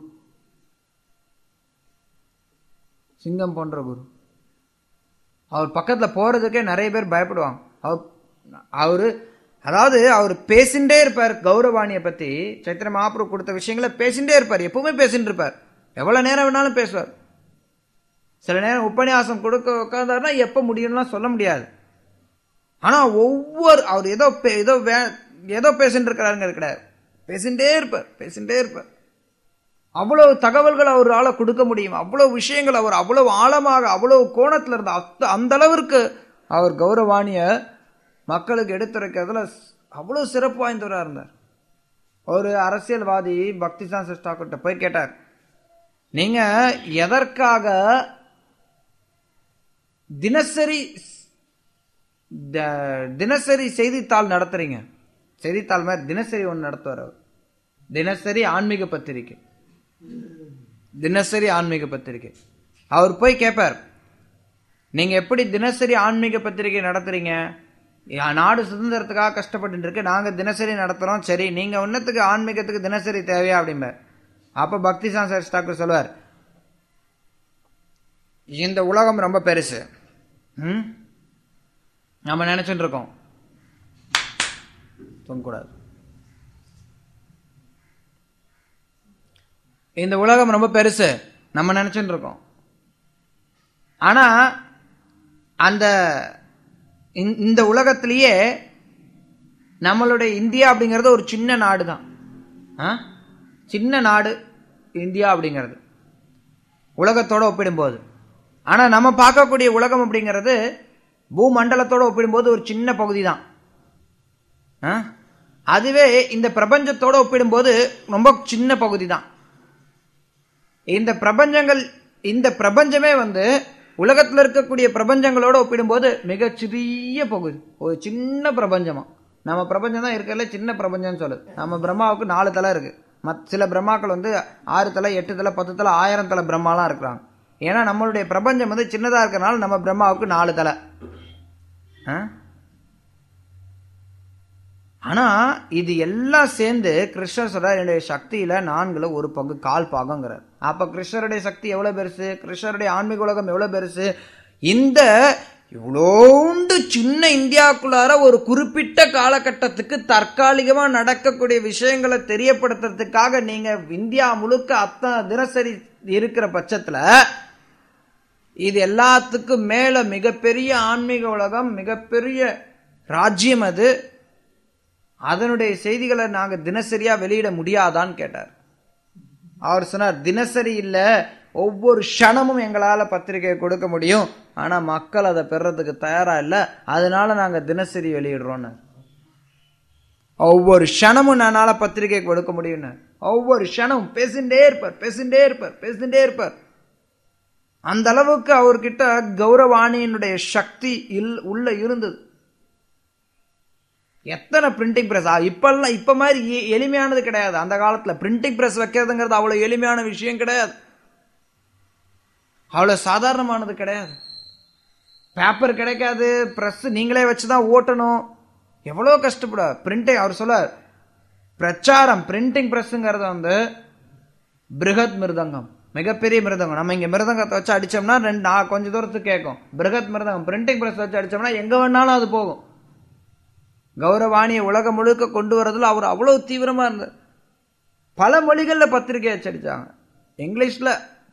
சிங்கம் போன்ற குரு அவர் பக்கத்துல போறதுக்கே நிறைய பேர் பயப்படுவாங்க அவர் அவரு அதாவது அவர் பேசிண்டே இருப்பார் கௌரவாணியை பத்தி சைத்திர மகாபுரு கொடுத்த விஷயங்களை பேசிண்டே இருப்பார் எப்பவுமே பேசிட்டு இருப்பார் எவ்வளவு நேரம் வேணாலும் பேசுவார் சில நேரம் உபன்யாசம் கொடுக்க உட்காந்தாருன்னா எப்ப முடியும்லாம் சொல்ல முடியாது ஆனா ஒவ்வொரு அவர் ஏதோ பே- ஏதோ வே- ஏதோ பேசிட்டு இருக்கிறாருங்க கிடையாது பேசிண்டே இருப்பார் பேசிண்டே இருப்பார் அவ்வளவு தகவல்கள் அவரால கொடுக்க முடியும் அவ்வளவு விஷயங்கள் அவர் அவ்வளவு ஆழமாக அவ்வளவு கோணத்துல இருந்த அத்த- அந்த அளவிற்கு அவர் கௌரவாணிய மக்களுக்கு எடுத்துரைக்கிறதுல ஸ்- அவ்வளவு சிறப்பு வாய்ந்தவரா இருந்தார் ஒரு அரசியல்வாதி பக்திசான் சிஸ்டாக்கிட்ட போய் கேட்டார் நீங்க எதற்காக தினசரி த- தினசரி செய்தித்தாள் நடத்துறீங்க செய்தித்தாள் மாதிரி தினசரி ஒன்று நடத்துவார் அவர் தினசரி ஆன்மீக பத்திரிக்கை தினசரி ஆன்மீக பத்திரிக்கை அவர் போய் கேட்பார் நீங்க எப்படி தினசரி ஆன்மீக பத்திரிகை நடத்துறீங்க யா- நாடு சுதந்திரத்துக்காக கஷ்டப்பட்டு இருக்கு நாங்க தினசரி நடத்துறோம் சரி நீங்க உன்னத்துக்கு ஆன்மீகத்துக்கு தினசரி தேவையா அப்படிம்பார் அப்ப பக்தி சான்சர் டாக்டர் சொல்லுவார் இந்த உலகம் ரொம்ப பெருசு ம்? நம்ம நினைச்சுட்டு இருக்கோம் தூங்கக்கூடாது இந்த உலகம் ரொம்ப பெருசு நம்ம நினைச்சுட்டு இருக்கோம் ஆனா அந்த இந்த- இந்த உலகத்திலேயே நம்மளுடைய இந்தியா அப்படிங்கிறது ஒரு சின்ன நாடு தான் ஆ? சின்ன நாடு இந்தியா அப்படிங்கிறது உலகத்தோட ஒப்பிடும்போது ஆனா நம்ம பார்க்கக்கூடிய உலகம் அப்படிங்கிறது பூமண்டலத்தோட ஒப்பிடும்போது ஒரு சின்ன பகுதி தான் ஆ? அதுவே இந்த பிரபஞ்சத்தோட ஒப்பிடும்போது ரொம்ப சின்ன பகுதி தான் இந்த பிரபஞ்சங்கள் இந்த பிரபஞ்சமே வந்து உலகத்துல இருக்கக்கூடிய பிரபஞ்சங்களோட ஒப்பிடும்போது மிக சிறிய பகுதி ஒரு சின்ன பிரபஞ்சமா நம்ம பிரபஞ்சம் தான் இருக்கிறதுல சின்ன பிரபஞ்சம்னு சொல்லுது நம்ம பிரம்மாவுக்கு நாலு தலை இருக்கு மத் சில பிரம்மாக்கள் வந்து ஆறு தலை எட்டு தலை பத்து தலை ஆயிரம் தலை பிரம்மாலாம் இருக்கிறாங்க ஏன்னா நம்மளுடைய பிரபஞ்சம் வந்து சின்னதா இருக்கிறனால நம்ம பிரம்மாவுக்கு நாலு தலை ஆ? ஆனா இது எல்லாம் சேர்ந்து கிருஷ்ணர் சொல்றார் என்னுடைய சக்தியில நான்குல ஒரு பங்கு கால் பாகங்கிறார் அப்ப கிருஷ்ணருடைய சக்தி எவ்வளவு பெருசு கிருஷ்ணருடைய ஆன்மீக உலகம் எவ்வளவு பெருசு இந்த இவ்வளோண்டு சின்ன இந்தியாவுக்குள்ளார ஒரு குறிப்பிட்ட காலகட்டத்துக்கு தற்காலிகமா நடக்கக்கூடிய விஷயங்களை தெரியப்படுத்துறதுக்காக நீங்க இந்தியா முழுக்க அத்தனை தினசரி இருக்கிற பட்சத்துல இது எல்லாத்துக்கும் மேல மிகப்பெரிய ஆன்மீக உலகம் மிகப்பெரிய ராஜ்யம் அது அதனுடைய செய்திகளை நாங்க தினசரியா வெளியிட முடியாதான்னு கேட்டார் அவர் சொன்னார் தினசரி இல்ல ஒவ்வொரு க்ஷணமும் எங்களால பத்திரிகை கொடுக்க முடியும் ஆனா மக்கள் அதை பெறதுக்கு தயாரா இல்ல அதனால நாங்க தினசரி வெளியிடுறோம்னு ஒவ்வொரு க்ஷணமும் என்னால பத்திரிகை கொடுக்க முடியும்னு ஒவ்வொரு க்ஷணமும் பேசிண்டே இருப்பார் பேசிண்டே இருப்பார் பேசிண்டே இருப்பார் அந்த அளவுக்கு அவர்கிட்ட கௌரவாணியினுடைய சக்தி இல் உள்ள இருந்தது எத்தனை பிரிண்டிங் பிரஸ் இப்பெல்லாம் இப்ப மாதிரி எ- எளிமையானது கிடையாது அந்த காலத்துல பிரிண்டிங் பிரஸ் வைக்கிறதுங்கிறது அவ்வளவு எளிமையான விஷயம் கிடையாது அவ்வளவு சாதாரணமானது கிடையாது பேப்பர் கிடைக்காது பிரஸ் நீங்களே வச்சுதான் ஓட்டணும் எவ்வளோ கஷ்டப்பட பிரிண்டிங் அவர் சொல்ல பிரச்சாரம் பிரிண்டிங் பிரஸ்ங்கிறது வந்து பிருகத் மிருதங்கம் மிகப்பெரிய மிருதங்கம் நம்ம இங்க மிருதங்கத்தை வச்சு அடிச்சோம்னா ரெண்டு நான் கொஞ்ச தூரத்துக்கு கேட்கும் பிருகத் மிருதங்கம் பிரிண்டிங் பிரஸ் வச்சு அடிச்சோம்னா எங்க வேணாலும் அது போகும் கௌரவாணியை உலகம் முழுக்க கொண்டு வரதுல அவர் அவ்வளவு தீவிரமா இருந்தார் பல மொழிகள்ல பத்திரிகை அச்சடிச்சாங்க இங்கிலீஷ்ல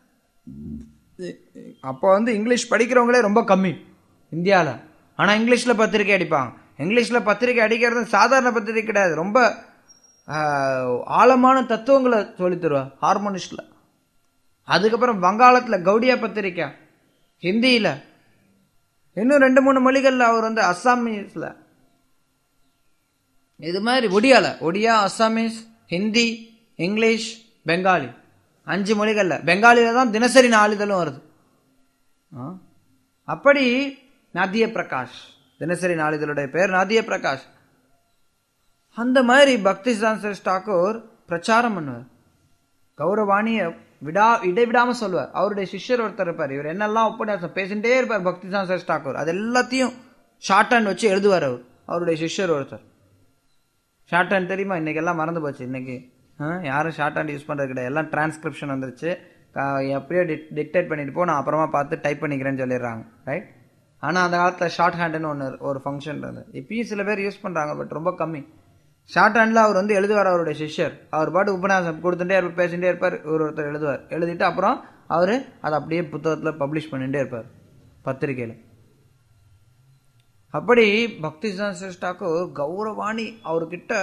அப்போ வந்து இங்கிலீஷ் படிக்கிறவங்களே ரொம்ப கம்மி இந்தியாவில் ஆனால் இங்கிலீஷில் பத்திரிக்கை அடிப்பாங்க இங்கிலீஷில் பத்திரிக்கை அடிக்கிறது சாதாரண பத்திரிக்கை கிடையாது ரொம்ப ஆஹ், ஆழமான தத்துவங்களை சொல்லித் தருவா ஹார்மோனிஸ்டில் அதுக்கப்புறம் வங்காளத்தில் கௌடியா பத்திரிக்கை ஹிந்தியில் இன்னும் ரெண்டு மூணு மொழிகளில் அவர் வந்து அஸ்ஸாமீஸில் இது மாதிரி ஒடியால ஒடியா அஸ்ஸாமீஸ் ஹிந்தி இங்கிலீஷ் பெங்காலி அஞ்சு மொழிகள்ல பெங்காலியில தான் தினசரி நாளிதழும் வருது ஆ? அப்படி நாதிய பிரகாஷ் தினசரி நாளிதழுடைய பேர் நாதிய பிரகாஷ் அந்த மாதிரி பக்தி சான்சர் டாக்கூர் பிரச்சாரம் பண்ணுவார் கௌரவாணிய விடா இடைவிடாம சொல்லுவார் அவருடைய சிஷ்யர் ஒருத்தர் இருப்பார் இவர் என்னெல்லாம் உபன்யாசம் பேசிட்டே இருப்பார் பக்தி சான்சர் டாக்கூர் அது எல்லாத்தையும் ஷார்ட் ஹேண்ட் வச்சு எழுதுவார் அவர் அவருடைய சிஷ்யர் ஒருத்தர் ஷார்ட் ஹேண்ட் தெரியுமா இன்னைக்கு எல்லாம் மறந்து போச்சு இன்னைக்கு ஆ, யாரும் ஷார்ட் ஹேண்ட் யூஸ் பண்றது கிடையாது எல்லாம் டிரான்ஸ்கிரிப்ஷன் வந்துருச்சு கா- எப்படியோ டிக்டேட் பண்ணிட்டு போ நான் அப்புறமா பார்த்து டைப் பண்ணிக்கிறேன்னு சொல்லிடுறாங்க ரைட் ஆனா அந்த காலத்துல ஷார்ட் ஹேண்டுன்னு ஒன்று ஒரு ஃபங்க்ஷன் இருந்தது இப்பயும் சில பேர் யூஸ் பண்றாங்க பட் ரொம்ப கம்மி ஷார்ட் ஹேண்ட்ல அவர் வந்து எழுதுவார் அவருடைய சிஷ்யர் அவர் பாட்டு உபன்யாசம் கொடுத்துட்டே இருப்பார் பேசிட்டே இருப்பார் ஒரு ஒருத்தர் எழுதுவார் எழுதிட்டு அப்புறம் அவரு அதை அப்படியே புத்தகத்துல பப்ளிஷ் பண்ணிட்டே இருப்பார் பத்திரிக்கையில அப்படி பக்தி டாக்கூர் கௌரவாணி அவர்கிட்ட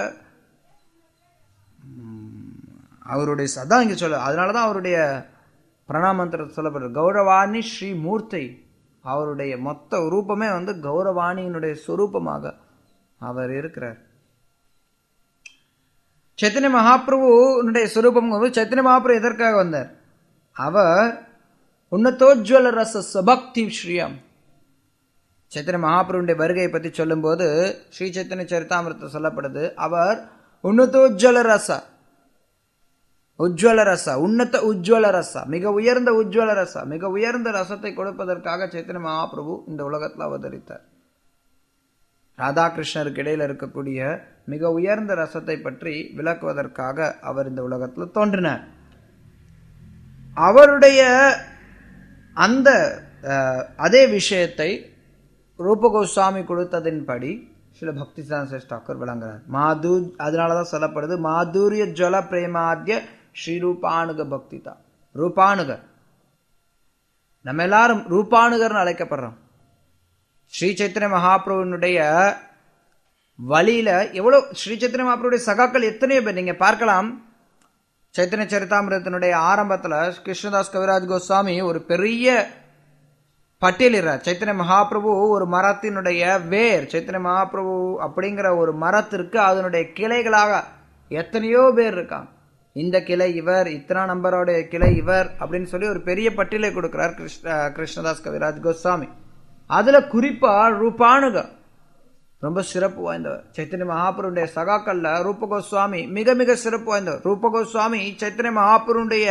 ம், அவருடைய சதா இங்க சொல்ல அதனாலதான் அவருடைய பிரணாமந்திரம் சொல்லப்படுறது கௌரவாணி ஸ்ரீ மூர்த்தி அவருடைய மொத்த ரூபமே வந்து கௌரவாணியினுடைய சொரூபமாக அவர் இருக்கிறார் சைத்தன்ய மகாபிரபுனுடைய சுரூபம் வந்து சைத்தன்ய மகாபிரபு எதற்காக வந்தார் அவர் உன்னதோஜ்வல ரச சபக்தி ஸ்ரீயம் சைத்தன்ய மகாபிரபுடைய வருகையை பத்தி சொல்லும்போது ஸ்ரீ சைத்தன்ய சரிதாமிரத்தில் சொல்லப்படுது அவர் உன்னதோஜ்வல ரச உஜ்வல ரச உன்னத உஜ்வல ரச மிக உயர்ந்த உஜ்வல ரச மிக உயர்ந்த ரசத்தை கொடுப்பதற்காக சைத்தன்ய மகாபிரபு இந்த உலகத்தில் அவதரித்தார் ராதாகிருஷ்ணருக்கு இடையில இருக்கக்கூடிய மிக உயர்ந்த ரசத்தை பற்றி விளக்குவதற்காக அவர் இந்த உலகத்தில் தோன்றினார் அவருடைய அந்த அஹ், அதே விஷயத்தை ரூபகோஸ்வாமி கொடுத்ததின்படி சில பக்தி டாக்கர் விளங்குறார் மாது அதனாலதான் சொல்லப்படுது மாதுரிய ஜல பிரேமாத்திய ஸ்ரீரூபானுக பக்திதா ரூபானுக நம்ம எல்லாரும் ரூபானுகர்னு அழைக்கப்படுறோம் ஸ்ரீ சைத்தன்ய மகாபிரபுனுடைய வழியில எவ்வளவு ஸ்ரீ சைத்தன்ய மகாபிரபுடைய சகாக்கள் எத்தனையோ பேர் நீங்க பார்க்கலாம் சைத்தன்ய சரிதாமிரத்தினுடைய ஆரம்பத்துல கிருஷ்ணதாஸ் கவிராஜ் கோஸ்வாமி ஒரு பெரிய பட்டியலிடுறார் சைத்தன்ய மகாபிரபு ஒரு மரத்தினுடைய வேர் சைத்தன்ய மகாபிரபு அப்படிங்கிற ஒரு மரத்திற்கு அதனுடைய கிளைகளாக எத்தனையோ பேர் இருக்காங்க இந்த கிளை இவர் இத்தனா நம்பரோட கிளை இவர் அப்படின்னு சொல்லி ஒரு பெரிய பட்டியலை கொடுக்கிறார் கிருஷ்ண கிருஷ்ணதாஸ் கவிராஜ் கோஸ்வாமி அதுல குறிப்பா ரூபானுக ரொம்ப சிறப்பு வாய்ந்தவர் சைத்தன்ய மகாபுருடைய சகாக்கள்ல ரூப கோஸ்வாமி மிக மிக சிறப்பு வாய்ந்தவர் ரூப கோஸ்வாமி சைத்தன்ய மகாபுருடைய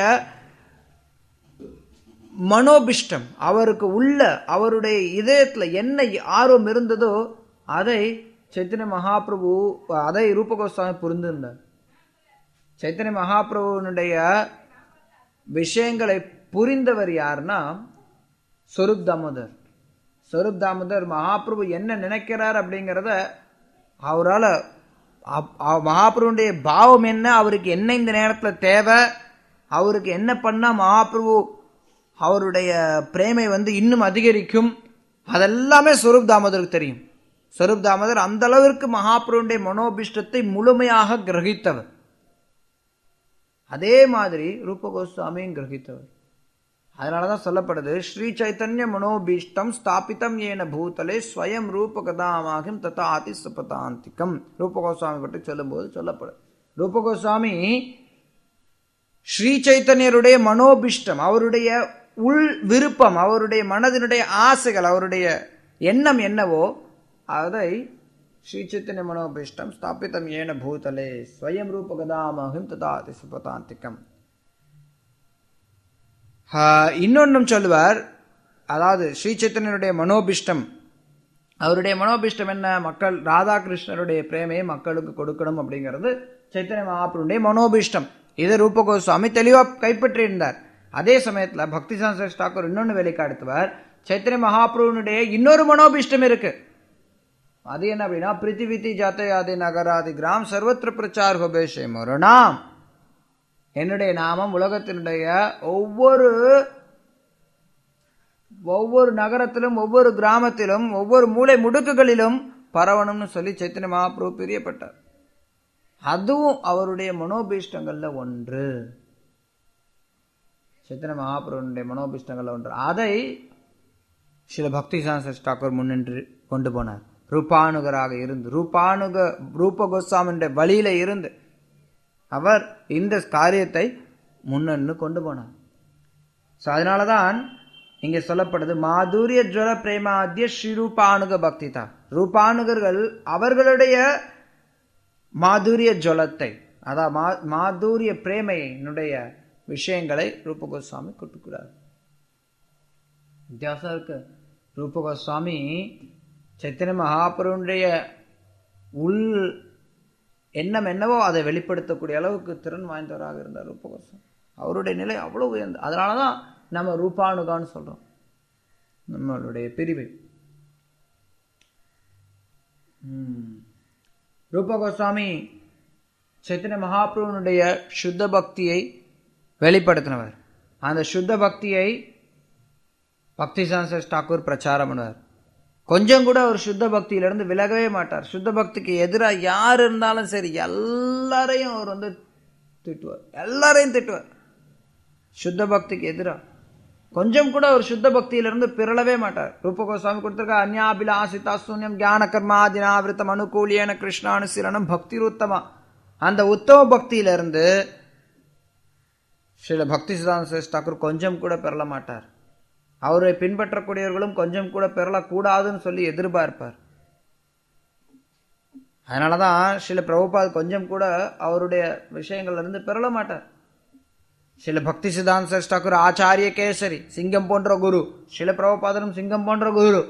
மனோபிஷ்டம் அவருக்கு உள்ள அவருடைய இதயத்துல என்ன ஆர்வம் இருந்ததோ அதை சைத்தன்ய மகாபிரபு அதை ரூப கோஸ்வாமி புரிந்திருந்தார் சைத்தன்ய மகாபிரபுனுடைய விஷயங்களை புரிந்தவர் யாருன்னா சொரூப் தாமோதர் சொரூப் தாமோதர் மகாபிரபு என்ன நினைக்கிறார் அப்படிங்கிறத அவரால் மகாபிரபுடைய பாவம் என்ன அவருக்கு என்ன இந்த நேரத்தில் தேவை அவருக்கு என்ன பண்ணா மகாபிரபு அவருடைய பிரேமை வந்து இன்னும் அதிகரிக்கும் அதெல்லாமே சொரூப் தாமோதருக்கு தெரியும் சொரூப் தாமோதர் அந்த அளவிற்கு மகாபிரபுடைய மனோபிஷ்டத்தை முழுமையாக கிரகித்தவர் அதே மாதிரி ரூப கோஸ்வாமியும் கிரகித்தவர் அதனாலதான் சொல்லப்படுது ஸ்ரீ சைத்தன்ய மனோபீஷ்டம் ஸ்தாபிதம் ஏன பூதலே ஸ்வயம் ரூப கதாமாகும் ததா ஆதி சுபதாந்திகம் ரூப கோஸ்வாமி பற்றி சொல்லும்போது சொல்லப்படுது ரூப கோஸ்வாமி ஸ்ரீ சைத்தன்யருடைய மனோபிஷ்டம் அவருடைய உள் விருப்பம் அவருடைய மனதினுடைய ஆசைகள் அவருடைய எண்ணம் என்னவோ அதை ஸ்ரீ சைத்தன்ய மனோபிஷ்டம் ஸ்தாபிதம் ஏன பூதலே ஸ்வயம் ரூப கதாமாகும் ததா ஆதி சுபதாந்திகம் இன்னொன்னும் சொல்லுவார் அதாவது ஸ்ரீ சைத்தன்யருடைய மனோபிஷ்டம் அவருடைய மனோபிஷ்டம் என்ன மக்கள் ராதாகிருஷ்ணருடைய பிரேமையை மக்களுக்கு கொடுக்கணும் அப்படிங்கிறது சைத்தன்ய மகாபுருடைய மனோபிஷ்டம் இதை ரூப கோஸ்வாமி தெளிவாக கைப்பற்றியிருந்தார் அதே சமயத்தில் பக்தி சாஸ்திர டாக்கூர் இன்னொன்று வெளிக்காடுத்துவார் சைத்தன்ய மகாபுருனுடைய இன்னொரு மனோபிஷ்டம் இருக்கு அது என்ன அப்படின்னா பிரித்திவிதி ஜாத்தயாதி நகராதி கிராம் சர்வத்திர பிரச்சார் ஹோபேஷே மரணாம் என்னுடைய நாமம் உலகத்தினுடைய ஒவ்வொரு ஒவ்வொரு நகரத்திலும் ஒவ்வொரு கிராமத்திலும் ஒவ்வொரு மூளை முடுக்குகளிலும் பரவணும்னு சொல்லி சைத்தன்ய மகாபிரபு பிரியப்பட்டார் அதுவும் அவருடைய மனோபீஷ்டங்கள்ல ஒன்று சைத்தன்ய மகாபிரபுடைய மனோபீஷ்டங்கள்ல ஒன்று அதை சில பக்தி சாஸ்திர டாக்கூர் முன்னின்று கொண்டு போனார் ரூபானுகராக இருந்து ரூபானுக ரூப கோஸ்வாமியுடைய வழியில இருந்து அவர் இந்த காரியத்தை முன்னன்னு கொண்டு போனார் ஸோ அதனால தான் இங்கே சொல்லப்படுது மாதுரிய ஜுவல பிரேமாத்திய ஸ்ரீரூபானுக பக்தி தான் ரூபானுகர்கள் அவர்களுடைய மாதுரிய ஜுவலத்தை அதான் மா மாதுரிய பிரேமையினுடைய விஷயங்களை ரூப கோஸ்வாமி கொடுக்கிறார் வித்தியாசம் இருக்கு ரூப கோஸ்வாமி சைத்தன்ய மகாபுருடைய உள் எண்ணம் என்னவோ அதை வெளிப்படுத்தக்கூடிய அளவுக்கு திறன் வாய்ந்தவராக இருந்தார் ரூபகோசம் அவருடைய நிலை அவ்வளோ உயர்ந்த அதனால தான் நம்ம ரூபானுகான்னு சொல்கிறோம் நம்மளுடைய பிரிவு ரூபகோஸ்வாமி சைத்தன்ய மகாபிரபுனுடைய சுத்த பக்தியை வெளிப்படுத்தினவர் அந்த சுத்த பக்தியை பக்தி சான்சஸ் டாக்கூர் பிரச்சாரம் பண்ணுவார் கொஞ்சம் கூட அவர் சுத்த பக்தியிலிருந்து விலகவே மாட்டார் சுத்த பக்திக்கு எதிராக யார் இருந்தாலும் சரி எல்லாரையும் அவர் வந்து திட்டுவார் எல்லாரையும் திட்டுவார் சுத்த பக்திக்கு எதிராக கொஞ்சம் கூட அவர் சுத்த பக்தியிலிருந்து பிறளவே மாட்டார் ரூப கோஸ்வாமி கொடுத்திருக்க அந்யாபிலாசிதா சூன்யம் ஞான கர்மாதினாவிரத்தம் அனுகூலியன கிருஷ்ணானுசீலனம் பக்தி உத்தமா அந்த உத்தம பக்தியிலிருந்து சில பக்தி சிதாந்த டாக்கூர் கொஞ்சம் கூட பெறல மாட்டார் அவரை பின்பற்றக்கூடியவர்களும் கொஞ்சம் கூட பெறலக்கூடாதுன்னு சொல்லி எதிர்பார்ப்பார் அதனால தான் சில பிரபுபாத் கொஞ்சம் கூட அவருடைய விஷயங்கள்ல இருந்து பெறல மாட்டார் சில பக்தி சித்தாந்த டாக்கூர் ஆச்சாரிய கேசரி சிங்கம் போன்ற குரு சில பிரபுபாதரும் சிங்கம் போன்ற குரு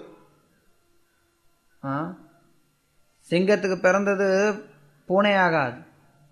சிங்கத்துக்கு பிறந்தது பூனை ஆகாது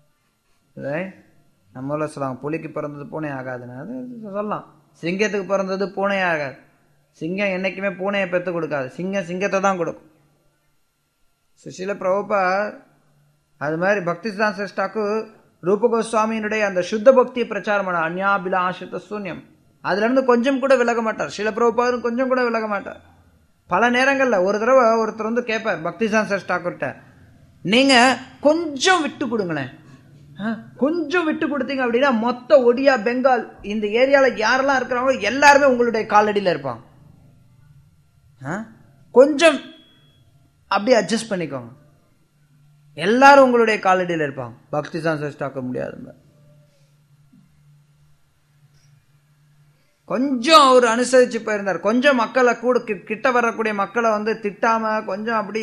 நம்ம சொல்லுவாங்க புலிக்கு பிறந்தது பூனை ஆகாதுன்னு அது சொல்லலாம் சிங்கத்துக்கு பிறந்தது பூனை ஆகாது சிங்கம் என்னைக்குமே பூனையை பெற்று கொடுக்காது சிங்கம் சிங்கத்தை தான் கொடுக்கும் சுஷீல பிரபுபா அது மாதிரி பக்தி சிதாந்த சிரஷ்டாக்கு ரூப கோஸ்வாமியினுடைய அந்த சுத்த பக்தியை பிரச்சாரம் பண்ண அந்யாபிலாஷித்த சூன்யம் அதுல இருந்து கொஞ்சம் கூட விலக மாட்டார் சில பிரபுபாரும் கொஞ்சம் கூட விலக மாட்டார் பல நேரங்கள்ல ஒரு தடவை ஒருத்தர் வந்து கேட்பார் பக்தி சிதாந்த சிரஷ்டாக்குர்கிட்ட நீங்க கொஞ்சம் விட்டு கொடுங்களேன் கொஞ்சம் விட்டு கொடுத்தீங்க அப்படின்னா மொத்த ஒடியா பெங்கால் இந்த ஏரியாவில் யாரெல்லாம் இருக்கிறாங்களோ எல்லாருமே உங்களுடைய காலடியில் இருப்பாங்க கொஞ்சம் அப்படி அட்ஜஸ்ட் பண்ணிக்கோங்க எல்லாரும் உங்களுடைய காலடியில் இருப்பாங்க பக்தி சாஸ்திராக்க முடியாது கொஞ்சம் அவர் அனுசரிச்சு போயிருந்தார் கொஞ்சம் மக்களை கூட கிட்ட வரக்கூடிய மக்களை வந்து திட்டாம கொஞ்சம் அப்படி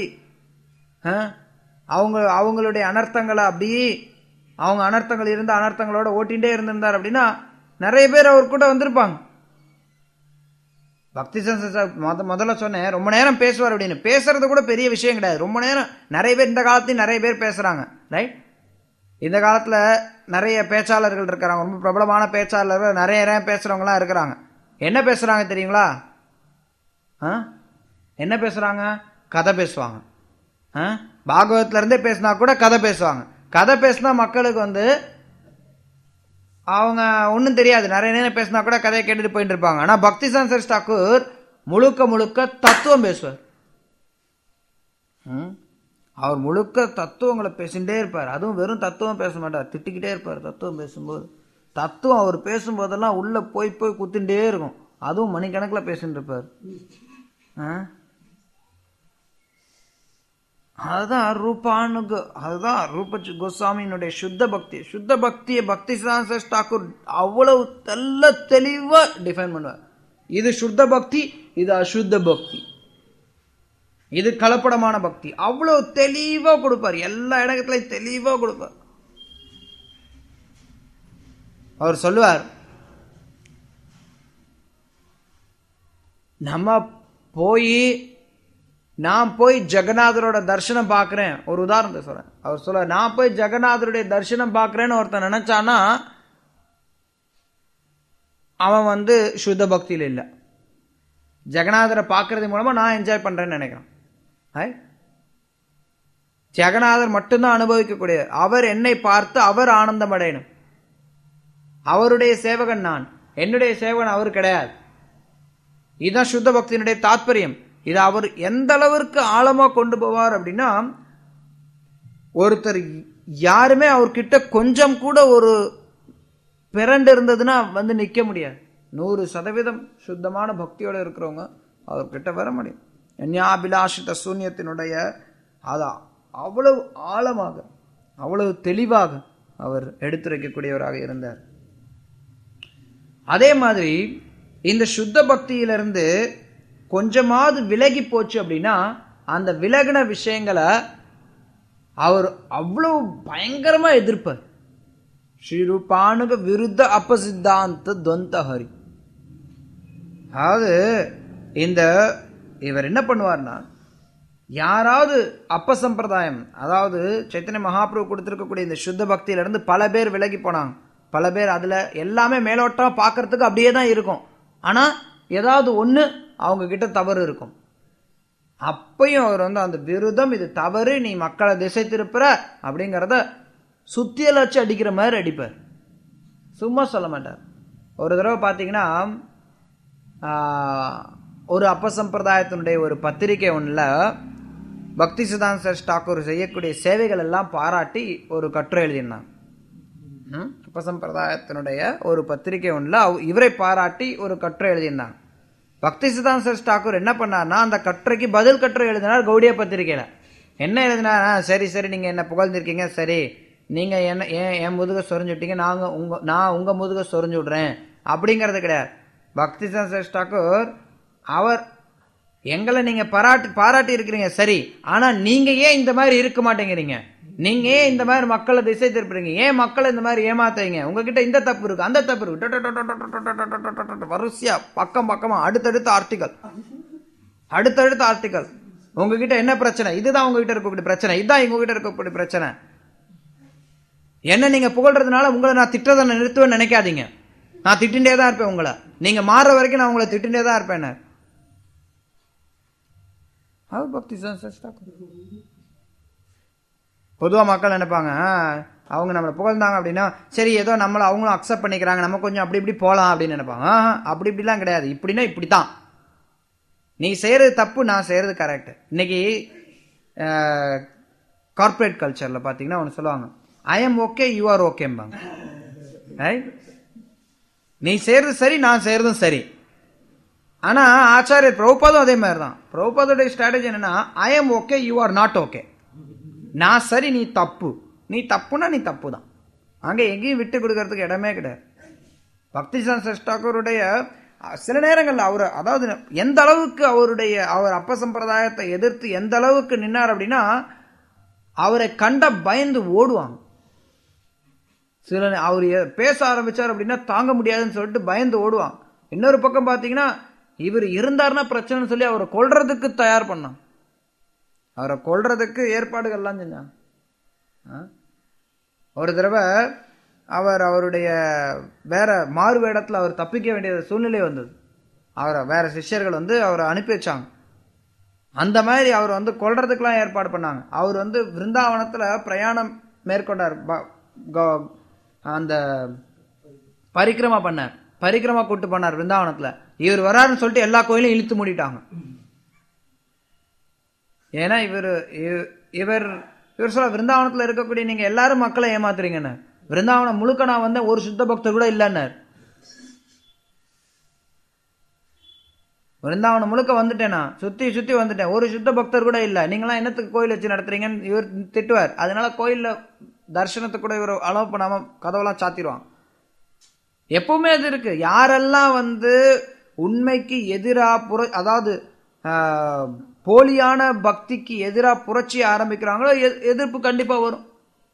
அவங்க அவங்களுடைய அனர்த்தங்களை அப்படியே அவங்க அனர்த்தங்கள் இருந்த அனர்த்தங்களோட ஓட்டிகிட்டே இருந்திருந்தார் அப்படின்னா நிறைய பேர் அவர் கூட வந்திருப்பாங்க பக்தி முத முதல்ல சொன்னேன் ரொம்ப நேரம் பேசுவார் அப்படின்னு பேசுறது கூட பெரிய விஷயம் கிடையாது ரொம்ப நேரம் நிறைய பேர் இந்த காலத்தையும் நிறைய பேர் பேசுறாங்க ரைட் இந்த காலத்துல நிறைய பேச்சாளர்கள் இருக்கிறாங்க ரொம்ப பிரபலமான பேச்சாளர்கள் நிறைய நிறைய பேசுறவங்கலாம் இருக்கிறாங்க என்ன பேசுறாங்க தெரியுங்களா ஆ? என்ன பேசுறாங்க கதை பேசுவாங்க ஆ? பாகவதத்துல இருந்தே பேசினா கூட கதை பேசுவாங்க கதை பேசினா மக்களுக்கு வந்து அவங்க ஒன்றும் தெரியாது நிறைய நேரம் பேசினா கூட கதையை கேட்டுட்டு போயிட்டு இருப்பாங்க ஆனா பக்தி சன்சர் டாக்கூர் முழுக்க முழுக்க தத்துவம் பேசுவார் ம்? அவர் முழுக்க தத்துவங்களை பேசிகிட்டே இருப்பார் அதுவும் வெறும் தத்துவம் பேச மாட்டார் திட்டிக்கிட்டே இருப்பார் தத்துவம் பேசும்போது தத்துவம் அவர் பேசும்போதெல்லாம் உள்ள போய் போய் குத்திண்டே இருக்கும் அதுவும் மணிக்கணக்கில் பேசிட்டு இருப்பார் ஆ? அதுதான் ரூபானுகு அதுதான் ரூப கோஸ்வாமியினுடைய சுத்த பக்தி சுத்த பக்தியை பக்தி சான்சஸ் டாக்கூர் அவ்வளவு தெல்ல தெளிவா டிஃபைன் பண்ணுவார் இது சுத்த பக்தி இது அசுத்த பக்தி இது கலப்படமான பக்தி அவ்வளவு தெளிவா கொடுப்பார் எல்லா இடத்துலயும் தெளிவா கொடுப்பார் அவர் சொல்லுவார் நம்ம போய் நான் போய் ஜெகநாதரோட தரிசனம் பார்க்கிறேன் ஒரு உதாரணத்தை சொல்றேன் அவர் சொல்ல நான் போய் ஜெகநாதருடைய தரிசனம் பார்க்கிறேன்னு ஒருத்தன் நினைச்சானா அவன் வந்து சுத்த பக்தியில் இல்லை ஜெகநாதரை பார்க்கறது மூலமா நான் என்ஜாய் பண்றேன்னு நினைக்கிறேன் ஐ? ஜெகநாதர் மட்டும்தான் அனுபவிக்கக்கூடிய அவர் என்னை பார்த்து அவர் ஆனந்தம் அடையணும் அவருடைய சேவகன் நான் என்னுடைய சேவகன் அவர் கிடையாது இதுதான் சுத்த பக்தியினுடைய தாத்பரியம் இது அவர் எந்த அளவிற்கு ஆழமா கொண்டு போவார் அப்படின்னா ஒருத்தர் யாருமே அவர்கிட்ட கொஞ்சம் கூட ஒரு பிறண்டு இருந்ததுன்னா வந்து நிக்க முடியாது நூறு சதவீதம் சுத்தமான பக்தியோட இருக்கிறவங்க அவர்கிட்ட வர முடியும் அந்யாபிலாஷித சூன்யத்தினுடைய அது அவ்வளவு ஆழமாக அவ்வளவு தெளிவாக அவர் எடுத்துரைக்கக்கூடியவராக இருந்தார் அதே மாதிரி இந்த சுத்த பக்தியிலிருந்து கொஞ்சமாவது விலகி போச்சு அப்படின்னா அந்த விலகின விஷயங்களை அவர் அவ்வளவு பயங்கரமா எதிர்ப்பார் ஸ்ரீரூபானுக விருத்த அபசித்தாந்த துவந்த ஹரி அதாவது இந்த இவர் என்ன பண்ணுவார்னா யாராவது அப்ப சம்பிரதாயம் அதாவது சைத்தன்ய மகாபிரபு கொடுத்திருக்கக்கூடிய இந்த சுத்த பக்தியில இருந்து பல பேர் விலகி போனாங்க பல பேர் அதுல எல்லாமே மேலோட்டமா பார்க்கறதுக்கு அப்படியே தான் இருக்கும் ஆனா ஏதாவது ஒண்ணு அவங்க கிட்ட தவறு இருக்கும் அப்பையும் அவர் வந்து அந்த விருதம் இது தவறு நீ மக்களை திசை திருப்புற அப்படிங்கிறத சுத்தியல வச்சு அடிக்கிற மாதிரி அடிப்பார் சும்மா சொல்ல மாட்டார் ஒரு தடவை பார்த்தீங்கன்னா ஆஹ், ஒரு அப்பசம்பிரதாயத்தினுடைய ஒரு பத்திரிகை ஒன்றில் பக்தி சிதாந்த டாக்கூர் செய்யக்கூடிய சேவைகள் எல்லாம் பாராட்டி ஒரு கட்டுரை எழுதினாங்க ம்? அப்பசம்பிரதாயத்தினுடைய ஒரு பத்திரிகை ஒன்றில் இவரை பாராட்டி ஒரு கட்டுரை எழுதியிருந்தாங்க பக்தி சிதாந்த டாக்கூர் என்ன பண்ணார்னா அந்த கட்டுரைக்கு பதில் கட்டுரை எழுதினார் கௌடிய பத்திரிகையில என்ன எழுதினார் "ஆ, சரி சரி நீங்க என்ன புகழ்ந்திருக்கீங்க சரி நீங்க என்ன ஏன் என் முதுக சொரிஞ்சு விட்டீங்க நாங்க உங்க நான் உங்க முதுக சொரிஞ்சு விடுறேன் அப்படிங்கிறது கிடையாது பக்தி சிதாந்த டாக்கூர் அவர் எங்களை நீங்க பாராட்டி பாராட்டி இருக்கிறீங்க சரி ஆனா நீங்க ஏன் இந்த மாதிரி இருக்க மாட்டேங்கிறீங்க நீங்க ஏன் இந்த மாதிரி மக்களை திசை திருப்புறீங்க ஏன் மக்களை இந்த மாதிரி ஏமாத்துறீங்க உங்ககிட்ட இந்த தப்பு இருக்கு அந்த தப்பு இருக்கு ட, ட, ட, ட, ட, ட, ட, ட, ட, ட, ட, வரிசையா பக்கம் பக்கமா அடுத்தடுத்த ஆர்டிகல் அடுத்தடுத்த ஆர்டிகல் உங்ககிட்ட என்ன பிரச்சனை இதுதான் உங்ககிட்ட இருக்கக்கூடிய பிரச்சனை இதுதான் எங்ககிட்ட இருக்கக்கூடிய பிரச்சனை என்ன நீங்க புகழ்றதுனால உங்களை நான் திட்டத்தை நிறுத்துவேன்னு நினைக்காதீங்க நான் திட்டின்றே தான் இருப்பேன் உங்களை நீங்க மாறுற வரைக்கும் நான் உங்களை திட்டின்றே தான் இருப்பேன் அது பக்தி பொதுவாக மக்கள் நினைப்பாங்க "ஆ, அவங்க நம்மளை புகழ்ந்தாங்க அப்படின்னா சரி ஏதோ நம்மளை அவங்களும் அக்செப்ட் பண்ணிக்கிறாங்க நம்ம கொஞ்சம் அப்படி இப்படி போகலாம் அப்படின்னு நினைப்பாங்க ஆஹா, அப்படி இப்படிலாம் கிடையாது இப்படின்னா இப்படி தான் நீ செய்யறது தப்பு நான் செய்யறது கரெக்ட் இன்னைக்கு கார்ப்பரேட் கல்ச்சர்ல பாத்தீங்கன்னா ஒன்று சொல்லுவாங்க I am okay you are ஓகேம்பாங்க Right? நீ செய்யறது சரி நான் செய்யறதும் சரி ஆனா ஆச்சாரியர் பிரபுபாதும் அதே மாதிரி தான் பிரபுபாதோடைய ஸ்ட்ராட்டஜி என்னன்னா I am okay you are not okay நான் சரி நீ தப்பு நீ தப்புனா நீ தப்பு தான் அங்க எங்கேயும் விட்டு கொடுக்கறதுக்கு இடமே கிடையாது பக்தி சாஸ்திரஸ்டாக்கருடைய சில நேரங்கள்ல அவர் அதாவது எந்த அளவுக்கு அவருடைய அவர் அப்ப சம்பிரதாயத்தை எதிர்த்து எந்த அளவுக்கு நின்னார் அப்படின்னா அவரை கண்ட பயந்து ஓடுவாங்க சில நே- அவர் எ- பேச ஆரம்பிச்சார் அப்படின்னா தாங்க முடியாதுன்னு சொல்லிட்டு பயந்து ஓடுவாங்க இன்னொரு பக்கம் பாத்தீங்கன்னா இவர் இருந்தாருன்னா பிரச்சனைன்னு சொல்லி அவரை கொல்றதுக்கு தயார் பண்ணான் அவரை கொல்றதுக்கு ஏற்பாடுகள்லாம் செஞ்சாங்க ஆ? ஒரு தடவை அவர் அவருடைய வேற மாறு வேடத்துல அவர் தப்பிக்க வேண்டிய சூழ்நிலை வந்தது அவரை வேற சிஷ்யர்கள் வந்து அவரை அனுப்பி வச்சாங்க அந்த மாதிரி அவர் வந்து கொல்றதுக்கெல்லாம் ஏற்பாடு பண்ணாங்க அவர் வந்து விருந்தாவனத்துல பிரயாணம் மேற்கொண்டார் ப- கோ- அந்த பரிக்கிரமா பண்ணார் பரிக்கிரமா கூட்டு பண்ணார் விருந்தாவனத்துல இவர் வராருன்னு சொல்லிட்டு எல்லா கோயிலையும் இழுத்து மூடிட்டாங்க ஏன்னா இவர் இவர் இவர் சொல்ல விருந்தாவனத்துல இருக்கக்கூடிய நீங்க எல்லாரும் மக்களை ஏமாத்துறீங்கன்னு விருந்தாவனம் முழுக்க நான் வந்தேன் ஒரு சுத்த பக்தர் கூட இல்லைன்னார் விருந்தாவனம் முழுக்க வந்துட்டேன் நான் சுத்தி சுத்தி வந்துட்டேன் ஒரு சுத்த பக்தர் கூட இல்ல நீங்களாம் என்னத்துக்கு கோயில் வச்சு நடத்துறீங்கன்னு இவர் திட்டுவார் அதனால கோயில்ல தரிசனத்துக்கு கூட இவர் அலோவ் பண்ணாம கதவெல்லாம் சாத்திடுவான் எப்பவுமே அது இருக்கு யாரெல்லாம் வந்து உண்மைக்கு எதிரா புற அதாவது ஆஹ், போலியான பக்திக்கு எதிரா புரட்சி ஆரம்பிக்கிறாங்களோ எ- எதிர்ப்பு கண்டிப்பா வரும்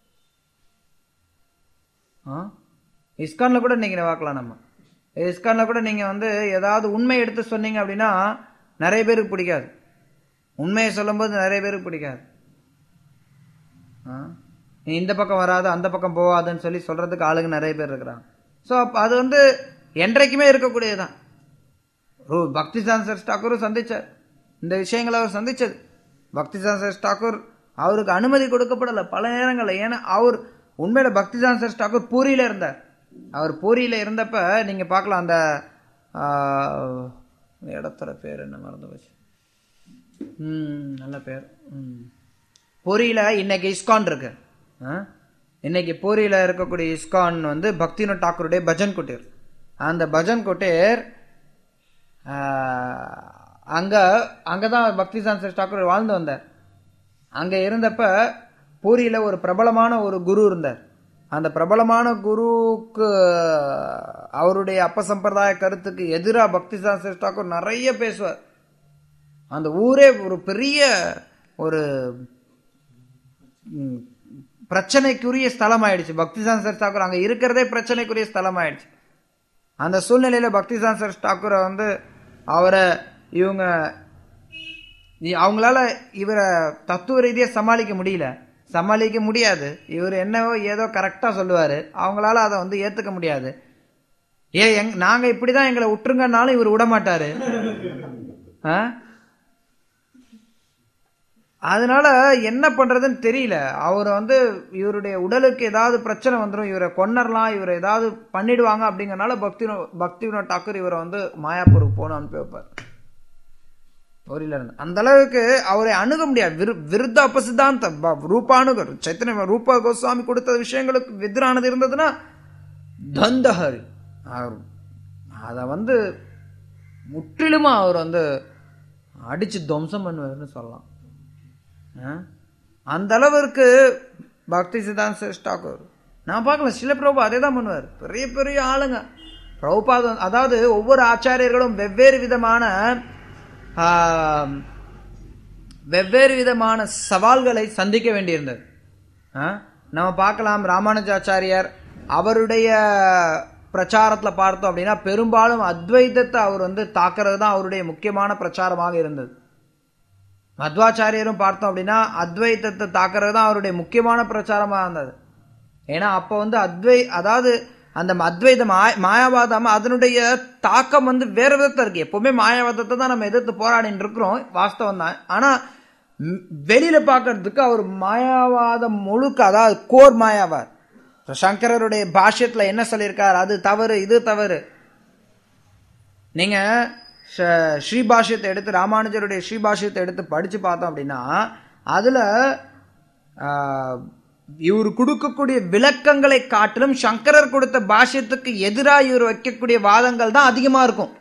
ஆ? இஸ்கான்ல கூட நீங்க பார்க்கலாம் நம்ம இஸ்கான்ல கூட நீங்க வந்து ஏதாவது உண்மை எடுத்து சொன்னீங்க அப்படின்னா நிறைய பேருக்கு பிடிக்காது உண்மையை சொல்லும்போது நிறைய பேருக்கு பிடிக்காது ஆ? நீ இந்த பக்கம் வராது அந்த பக்கம் போகாதுன்னு சொல்லி சொல்றதுக்கு ஆளுங்க நிறைய பேர் இருக்கிறாங்க ஸோ அது வந்து என்றைக்குமே இருக்கக்கூடியதுதான் ரூ- பக்தி சான்சர் டாக்கூரும் சந்திச்சார் இந்த விஷயங்களை அவர் சந்திச்சது பக்தி சான்சர் டாக்கூர் அவருக்கு அனுமதி கொடுக்கப்படல பல நேரங்கள்ல ஏன்னா அவர் உண்மையில பக்தி சான்சர் டாக்கூர் பூரியில இருந்தார் அவர் பூரியில இருந்தப்ப நீங்க பார்க்கலாம் அந்த ஆ, இடத்தோட பேர் என்ன மறந்து போச்சு ம் நல்ல பேர் ம் பூரியில இன்னைக்கு இஸ்கான் இருக்கு ஆ? இன்னைக்கு பூரியில இருக்கக்கூடிய இஸ்கான் வந்து பக்தினோ டாக்கூருடைய பஜன் குட்டீர் அந்த பஜன் குட்டீர் ஆ, அங்க அங்கதான் பக்தி சான்சர் டாக்கூர் வாழ்ந்து வந்தார் அங்க இருந்தப்ப பூரியில ஒரு பிரபலமான ஒரு குரு இருந்தார் அந்த பிரபலமான குருவுக்கு அவருடைய அப்ப சம்பிரதாய கருத்துக்கு எதிரா பக்தி சான்சர் டாக்கூர் நிறைய பேசுவார் அந்த ஊரே ஒரு பெரிய ஒரு ம், பிரச்சனைக்குரிய ஸ்தலம் ஆயிடுச்சு பக்தி சான்சர் தாக்கூர் அங்க இருக்கிறதே பிரச்சனைக்குரிய ஸ்தலம் ஆயிடுச்சு அந்த சூழ்நிலையில பக்தி சான்சர் தாக்கூரை வந்து அவரை இவங்க இ- அவங்களால இவரை தத்துவ ரீதியா சமாளிக்க முடியல சமாளிக்க முடியாது இவர் என்னவோ ஏதோ கரெக்டா சொல்லுவாரு அவங்களால அதை வந்து ஏத்துக்க முடியாது ஏ எங் நாங்க இப்படிதான் எங்களை விட்டுருங்கன்னாலும் இவர் விட மாட்டாரு ஆ? அதனால என்ன பண்றதுன்னு தெரியல அவர் வந்து இவருடைய உடலுக்கு ஏதாவது பிரச்சனை வந்துடும் இவரை கொன்னரலாம் இவரை ஏதாவது பண்ணிடுவாங்க அப்படிங்கறனால பக்தி பக்தி வினோத் டாக்கூர் இவரை வந்து மாயாப்பூருக்கு போகணும் அனுப்பி வைப்பார் ஊரில் இருந்து அந்த அளவுக்கு அவரை அணுக முடியாது விரு விருத்த அபசித்தாந்த ப- ரூபானுகர் சைத்தன்ய ரூபா கோஸ்வாமி கொடுத்த விஷயங்களுக்கு எதிரானது இருந்ததுன்னா தந்தஹரி அவர் அதை வந்து முற்றிலுமா அவர் வந்து அடிச்சு துவம்சம் பண்ணுவார்னு சொல்லலாம் ஆ? அந்த அளவிற்கு பக்தி சித்தாந்த டாக்கூர் நான் பார்க்கல சில பிரபு அதே தான் பண்ணுவார் பெரிய பெரிய ஆளுங்க பிரபுபாத அதாவது ஒவ்வொரு ஆச்சாரியர்களும் வெவ்வேறு விதமான ஆ, வெவ்வேறு விதமான சவால்களை சந்திக்க வேண்டியிருந்தது ஆ? நம்ம பார்க்கலாம் ராமானுஜாச்சாரியார் அவருடைய பிரச்சாரத்துல பார்த்தோம் அப்படின்னா பெரும்பாலும் அத்வைதத்தை அவர் வந்து தாக்குறது தான் அவருடைய முக்கியமான பிரச்சாரமாக இருந்தது மத்வாச்சாரியரும் பார்த்தோம் அப்படின்னா அத்வைத்தத்தை தாக்குறது தான் அவருடைய முக்கியமான பிரச்சாரமாக இருந்தது ஏன்னா அப்போ வந்து அத்வை அதாவது அந்த அத்வைத மாய மாயாவாதம் அதனுடைய தாக்கம் வந்து வேற விதத்தில் இருக்கு எப்பவுமே மாயாவாதத்தை தான் நம்ம எதிர்த்து போராடின்னு இருக்கிறோம் வாஸ்தவம் தான் ஆனா ம், வெளியில பார்க்கறதுக்கு அவர் மாயாவாதம் முழுக்க அதாவது கோர் மாயாவார் சங்கரருடைய பாஷ்யத்துல என்ன சொல்லியிருக்கார் அது தவறு இது தவறு நீங்க ஷ- ஸ்ரீபாஷ்யத்தை எடுத்து ராமானுஜருடைய ஸ்ரீபாஷ்யத்தை எடுத்து படிச்சு பார்த்தோம் அப்படின்னா அதுல ஆஹ், இவர் கொடுக்கக்கூடிய விளக்கங்களை காட்டிலும் சங்கரர் கொடுத்த பாஷ்யத்துக்கு எதிராக இவர் வைக்கக்கூடிய வாதங்கள் தான் அதிகமா இருக்கும்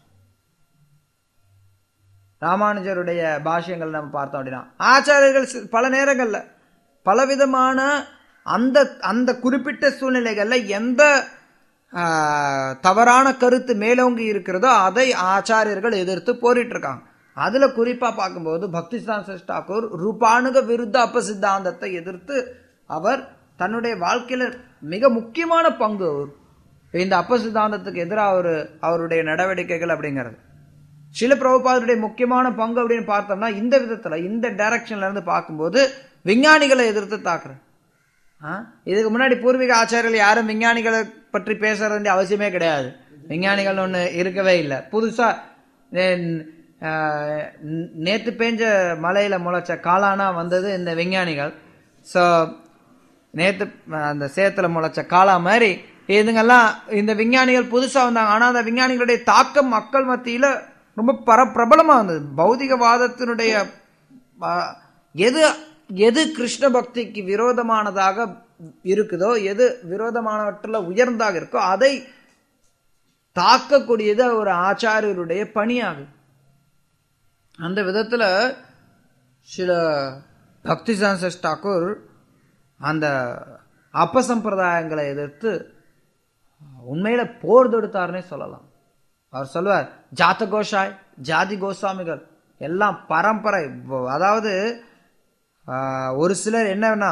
ராமானுஜருடைய பாஷ்யங்கள் நம்ம பார்த்தோம் அப்படின்னா ஆச்சாரியர்கள் சி- பல நேரங்கள்ல பலவிதமான அந்த அந்த குறிப்பிட்ட சூழ்நிலைகள்ல எந்த ஆ, தவறான கருத்து மேலோங்கி இருக்கிறதோ அதை ஆச்சாரியர்கள் எதிர்த்து போரிட்டு இருக்காங்க அதுல குறிப்பா பார்க்கும்போது பக்தி சித்தாந்த டாக்கூர் ரூபானுக விருத்த அபசித்தாந்தத்தை எதிர்த்து அவர் தன்னுடைய வாழ்க்கையில மிக முக்கியமான பங்கு அவர் இந்த அப்பசித்தாந்தத்துக்கு எதிராக அவர் அவருடைய நடவடிக்கைகள் அப்படிங்கிறது சில பிரபுபாதருடைய முக்கியமான பங்கு அப்படின்னு பார்த்தோம்னா இந்த விதத்துல இந்த டைரக்ஷன்ல இருந்து பார்க்கும்போது விஞ்ஞானிகளை எதிர்த்து தாக்குறேன் ஆ? இதுக்கு முன்னாடி பூர்வீக ஆச்சாரியர்கள் யாரும் விஞ்ஞானிகளை பற்றி பேச வேண்டிய அவசியமே கிடையாது விஞ்ஞானிகள் ஒன்று இருக்கவே இல்லை புதுசா நே- ஆ, நேத்து பெஞ்ச மலையில முளைச்ச காளானா வந்தது இந்த விஞ்ஞானிகள் ஸோ நேத்து அந்த சேத்துல முளைச்ச காளா மாதிரி இதுங்கெல்லாம் இந்த விஞ்ஞானிகள் புதுசா வந்தாங்க ஆனா அந்த விஞ்ஞானிகளுடைய தாக்கம் மக்கள் மத்தியில ரொம்ப பர பிரபலமா வந்தது பௌதிகவாதத்தினுடைய ஆ, எது எது கிருஷ்ண பக்திக்கு விரோதமானதாக இருக்குதோ எது விரோதமானவற்றில் உயர்ந்தாக இருக்கோ அதை தாக்கக்கூடியது ஒரு ஆச்சாரியருடைய பணியாகும் அந்த விதத்துல சில பக்தி சான்சஸ் டாக்கூர் அந்த அப்பசம்பிரதாயங்களை எதிர்த்து உண்மையில போர் தொடுத்தாருன்னே சொல்லலாம் அவர் சொல்லுவார் ஜாத கோஷாய் ஜாதி கோஸ்வாமிகள் எல்லாம் பரம்பரை வ- அதாவது ஆஹ், ஒரு சிலர் என்னன்னா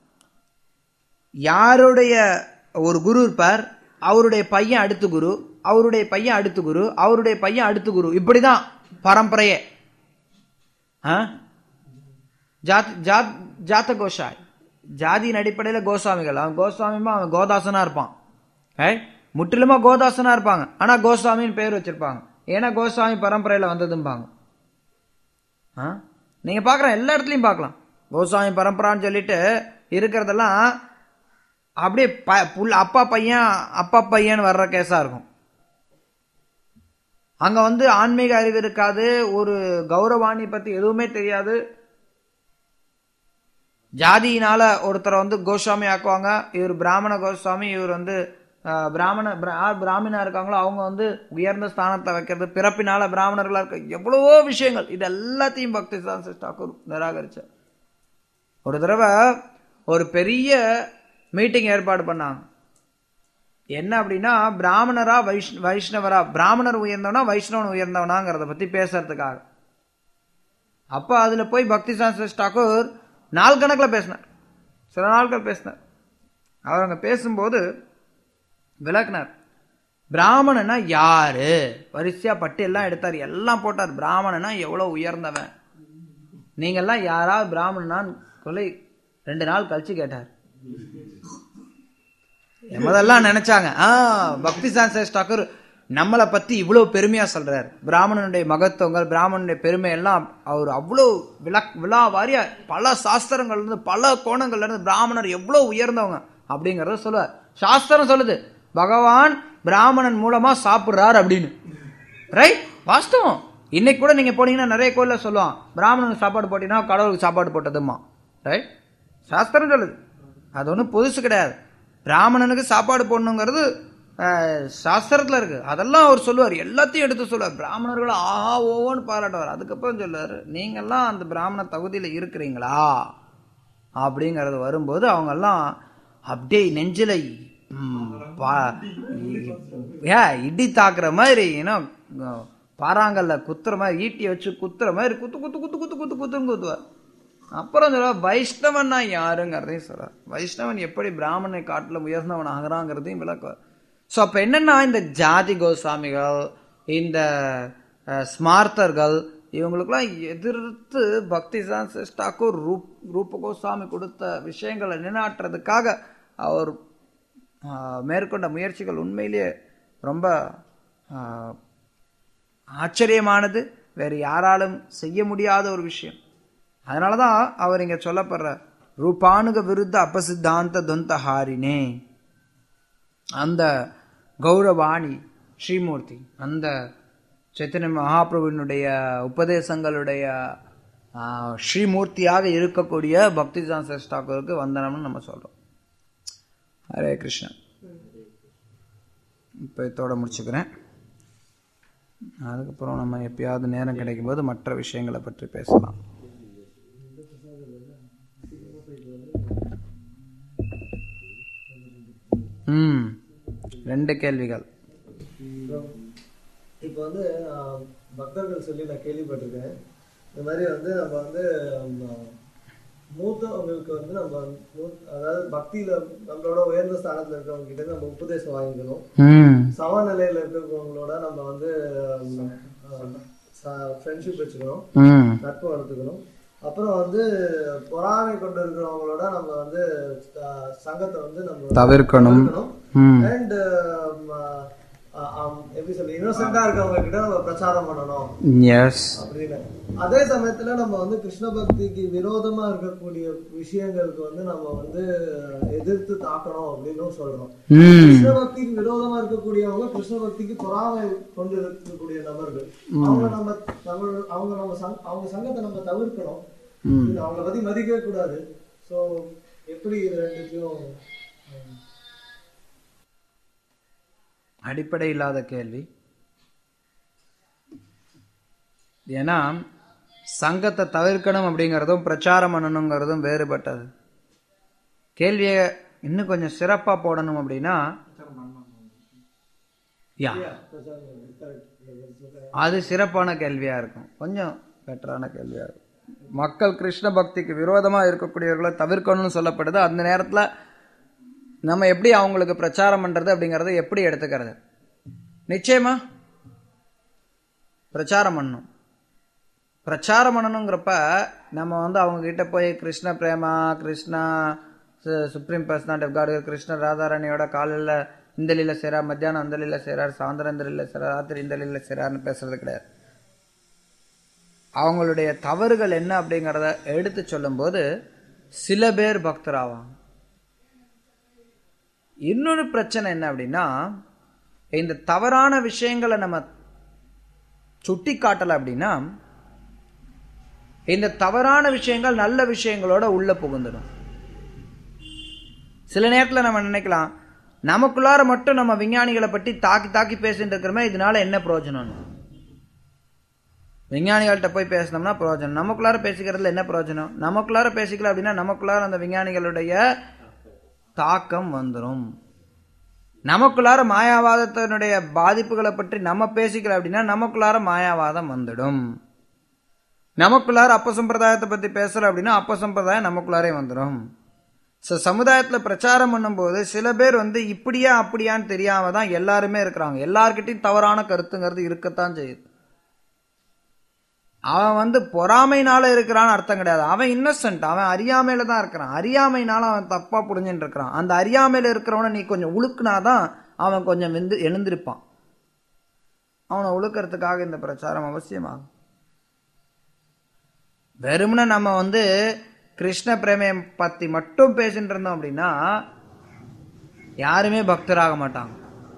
யாருடைய ஒரு குரு இருப்பார் அவருடைய பையன் அடுத்த குரு அவருடைய பையன் அடுத்த குரு அவருடைய பையன் அடுத்த குரு இப்படிதான் பரம்பரையே ஆ? ஜாத் ஜாத் ஜாத்த கோஷாய் ஜாதியின் அடிப்படையில் கோஸ்வாமிகள் அவன் கோஸ்வாமிமா அவன் கோதாசனா இருப்பான் ஏ முற்றிலுமா கோதாசனா இருப்பாங்க ஆனா கோஸ்வாமின்னு பேர் வச்சிருப்பாங்க ஏன்னா கோஸ்வாமி பரம்பரையில வந்ததும்பாங்க ஆ? நீங்க பார்க்குற எல்லா இடத்துலையும் பார்க்கலாம் கோஸ்வாமி பரம்பரான்னு சொல்லிட்டு இருக்கிறதெல்லாம் அப்படியே ப புல் அப்பா பையன் அப்பா பையன் வர்ற கேஸா இருக்கும் அங்க வந்து ஆன்மீக அறிவு இருக்காது ஒரு கௌரவாணி பத்தி எதுவுமே தெரியாது ஜாதியினால ஒருத்தரை வந்து கோஸ்வாமி ஆக்குவாங்க இவர் பிராமண கோஸ்வாமி இவர் வந்து அஹ், பிராமண பிர- யார் பிராமணா இருக்காங்களோ அவங்க வந்து உயர்ந்த ஸ்தானத்தை வைக்கிறது பிறப்பினால பிராமணர்களா இருக்க எவ்வளவோ விஷயங்கள் இது எல்லாத்தையும் பக்தி சான்சஸ் டாக்கூர் நிராகரிச்சார் ஒரு தடவை ஒரு பெரிய மீட்டிங் ஏற்பாடு பண்ணாங்க என்ன அப்படின்னா பிராமணரா வைஷ் வைஷ்ணவரா பிராமணர் உயர்ந்தவனா வைஷ்ணவன் உயர்ந்தவனாங்கிறத பத்தி பேசுறதுக்காக அப்ப அதுல போய் பக்தி சான்சஸ் டாக்கூர் நாள் கணக்குல பேசினார் சில நாட்கள் பேசினார் அவர் அங்க பேசும்போது விளக்குனார் பிராமணனா யாரு வரிசையா பட்டு எல்லாம் எடுத்தார் எல்லாம் போட்டார் பிராமணனா எவ்வளவு உயர்ந்தவன் நீங்கெல்லாம் யாராவது பிராமணனான்னு சொல்லி ரெண்டு நாள் கழிச்சு கேட்டார் முதல்லாம் நினைச்சாங்க ஆ பக்தி சான்சஸ் டாக்கூர் நம்மளை பத்தி இவ்வளவு பெருமையா சொல்றாரு பிராமணனுடைய மகத்துவங்கள் பிராமணனுடைய பெருமை எல்லாம் அவர் அவ்வளவு விளக் விழா வாரியா பல சாஸ்திரங்கள்ல இருந்து பல கோணங்கள்ல இருந்து பிராமணர் எவ்வளவு உயர்ந்தவங்க அப்படிங்கறத சொல்லுவார் சாஸ்திரம் சொல்லுது பகவான் பிராமணன் மூலமா சாப்பிடுறார் அப்படின்னு ரைட் வாஸ்தவம் இன்னைக்கு கூட நீங்க போனீங்கன்னா நிறைய கோயில்ல சொல்லுவான் பிராமணனுக்கு சாப்பாடு போட்டீங்கன்னா கடவுளுக்கு சாப்பாடு போட்டதுமா ரைட் சாஸ்திரம் சொல்லுது அது ஒன்றும் புதுசு கிடையாது பிராமணனுக்கு சாப்பாடு போடணுங்கிறது அஹ், சாஸ்திரத்துல இருக்கு அதெல்லாம் அவர் சொல்லுவார் எல்லாத்தையும் எடுத்து சொல்லுவார் பிராமணர்கள் ஆஹா ஓவோன்னு பாராட்டுவார் அதுக்கப்புறம் சொல்லுவார் நீங்கெல்லாம் அந்த பிராமண தகுதியில இருக்கிறீங்களா அப்படிங்கிறது வரும்போது அவங்கெல்லாம் அப்படியே நெஞ்சில ம், பா- ஏ இடி தாக்குற மாதிரி ஏன்னா பாறாங்கல்ல குத்துற மாதிரி ஈட்டியை வச்சு குத்துற மாதிரி குத்து குத்து குத்து குத்து குத்து குத்துன்னு குத்துவார் அப்புறம் சொல்ல வைஷ்ணவன்னா யாருங்கிறதையும் சொல்றார் வைஷ்ணவன் எப்படி பிராமணனை காட்டிலும் உயர்ந்தவன் ஆகிறாங்கிறதையும் விளக்குவார் ஸோ அப்போ என்னன்னா இந்த ஜாதி கோஸ்வாமிகள் இந்த அஹ், ஸ்மார்த்தர்கள் இவங்களுக்கெல்லாம் எதிர்த்து பக்தி சான்சஸ் டாக்கூர் ரூப் ரூப கோஸ்வாமி கொடுத்த விஷயங்களை நிலைநாட்டுறதுக்காக அவர் ஆஹ், மேற்கொண்ட முயற்சிகள் உண்மையிலேயே ரொம்ப ஆஹ், ஆச்சரியமானது வேறு யாராலும் செய்ய முடியாத ஒரு விஷயம் அதனால தான் அவர் இங்க சொல்லப்படுற ரூபானுக விருத்த அபசித்தாந்த தொந்தஹாரினே அந்த கௌரவாணி ஸ்ரீமூர்த்தி அந்த சைத்தன்ய மகாபிரபுவினுடைய உபதேசங்களுடைய ஆ, ஸ்ரீமூர்த்தியாக இருக்கக்கூடிய பக்தி சான்சஸ் டாக்கூருக்கு வந்தனம்னு நம்ம சொல்றோம் ஹரே கிருஷ்ணன் இப்போ இதோட முடிச்சுக்கிறேன் அதுக்கப்புறம் நம்ம எப்பயாவது நேரம் கிடைக்கும்போது மற்ற விஷயங்களை பற்றி பேசலாம் ம் ரெண்டு கேள்விகள் இப்போ வந்து ஆஹ், பக்தர்கள் சொல்லி நான் கேள்விப்பட்டிருக்கேன் இந்த மாதிரி வந்து நம்ம வந்து ஆஹ், மூத்தவங்களுக்கு வந்து நம்ம மூ- அதாவது பக்தியில நம்மளோட உயர்ந்த ஸ்தானத்துல இருக்கிறவங்க கிட்ட நம்ம உபதேசம் வாங்கிக்கணும் ம் சமநிலையில இருக்கிறவங்களோட நம்ம வந்து ஃப்ரெண்ட்ஷிப் வச்சுக்கணும் ம் நட்பு வளர்த்துக்கணும் அப்புறம் வந்து பொறாமை கொண்டு இருக்கிறவங்களோட நம்ம வந்து அஹ், சங்கத்தை வந்து நம்ம தவிர்க்கணும் தவிர்க்கணும் ம் அண்ட் எப்படி சொல்லி இன்னோசென்டா இருக்கவங்க கிட்ட நம்ம பிரச்சாரம் பண்ணணும் எஸ் அப்படின்னு அதே சமயத்துல நம்ம வந்து கிருஷ்ண பக்திக்கு விரோதமா இருக்கக்கூடிய விஷயங்களுக்கு வந்து நம்ம வந்து எதிர்த்து தாக்கணும் அப்படின்னும் சொல்றோம் ம் கிருஷ்ண பக்திக்கு விரோதமா இருக்கக்கூடியவங்க கிருஷ்ண பக்திக்கு பொறாமை கொண்டு இருக்கக்கூடிய நபர்கள் அவங்க நம்ம தமிழ் அவங்க நம்ம சங்- அவங்க சங்கத்தை நம்ம தவிர்க்கணும் ம் அவங்கள பத்தி மதிக்கவே கூடாது சோ எப்படி இது ரெண்டுத்தையும் உம், அடிப்படை இல்லாத கேள்வி ஏன்னா சங்கத்தை தவிர்க்கணும் அப்படிங்கிறதும் பிரச்சாரம் பண்ணணுங்கிறதும் வேறுபட்டது கேள்வியை இன்னும் கொஞ்சம் சிறப்பா போடணும் அப்படின்னா யா correct. அது சிறப்பான கேள்வியா இருக்கும் கொஞ்சம் பெட்டரான கேள்வியா இருக்கும் மக்கள் கிருஷ்ண பக்திக்கு விரோதமா இருக்கக்கூடியவர்களை தவிர்க்கணும்னு சொல்லப்படுது அந்த நேரத்துல நம்ம எப்படி அவங்களுக்கு பிரச்சாரம் பண்றது அப்படிங்கறத எப்படி எடுத்துக்கிறது நிச்சயமா பிரச்சாரம் பண்ணணும் பிரச்சாரம் பண்ணணுங்கிறப்ப நம்ம வந்து அவங்க கிட்ட போய் கிருஷ்ண பிரேமா Krishna supreme personality of God Krishna ராதாராணியோட காலையில் இந்த லீல சேரார் மத்தியானம் அந்த லீல சேரார் சாயந்தரம் இந்த லீல சேரார் ராத்திரி இந்த லீல சேரார்னு பேசுறது கிடையாது அவங்களுடைய தவறுகள் என்ன அப்படிங்கிறத எடுத்து சொல்லும்போது சில பேர் பக்தராவாங்க இன்னொரு பிரச்சனை என்ன அப்படின்னா இந்த தவறான விஷயங்களை நம்ம சுட்டி காட்டல அப்படின்னா இந்த தவறான விஷயங்கள் நல்ல விஷயங்களோட உள்ள புகுந்துடும் சில நேரத்துல நம்ம நினைக்கலாம் நமக்குள்ளார மட்டும் நம்ம விஞ்ஞானிகளை பற்றி தாக்கி தாக்கி பேசிட்டு இருக்கிறோமே இதனால என்ன பிரயோஜனம் விஞ்ஞானிகள்கிட்ட போய் பேசினோம்னா பிரயோஜனம் நமக்குள்ளார பேசிக்கிறதுல என்ன பிரயோஜனம் நமக்குள்ளார பேசிக்கல அப்படின்னா நமக்குள்ளார அந்த விஞ்ஞானிகளுடைய தாக்கம் வந்துடும் நமக்குள்ளார மாயாவாதத்தினுடைய பாதிப்புகளை பற்றி நம்ம பேசிக்கல அப்படின்னா நமக்குள்ளார மாயாவாதம் வந்துடும் நமக்குள்ளார அப்ப சம்பிரதாயத்தை பத்தி பேசல அப்படின்னா அப்ப சம்பிரதாயம் நமக்குள்ளாரே வந்துடும் ஸோ சமுதாயத்துல பிரச்சாரம் பண்ணும்போது சில பேர் வந்து இப்படியா அப்படியான்னு தெரியாம தான் எல்லாருமே இருக்கிறாங்க எல்லார்கிட்டையும் தவறான கருத்துங்கிறது இருக்கத்தான் செய்யுது அவன் வந்து பொறாமைனால இருக்கிறான்னு அர்த்தம் கிடையாது அவன் இன்னசென்ட் அவன் அறியாமையில தான் இருக்கிறான் அறியாமைனால அவன் தப்பா புரிஞ்சுட்டு இருக்கிறான் அந்த அறியாமையில இருக்கிறவனை நீ கொஞ்சம் உழுக்குனாதான் அவன் கொஞ்சம் வெந்து எழுந்திருப்பான் அவனை உழுக்கிறதுக்காக இந்த பிரச்சாரம் அவசியமாகும் வெறுமனே நம்ம வந்து கிருஷ்ண பிரேமையம் பத்தி மட்டும் பேசிட்டு இருந்தோம் அப்படின்னா யாருமே பக்தராக மாட்டாங்க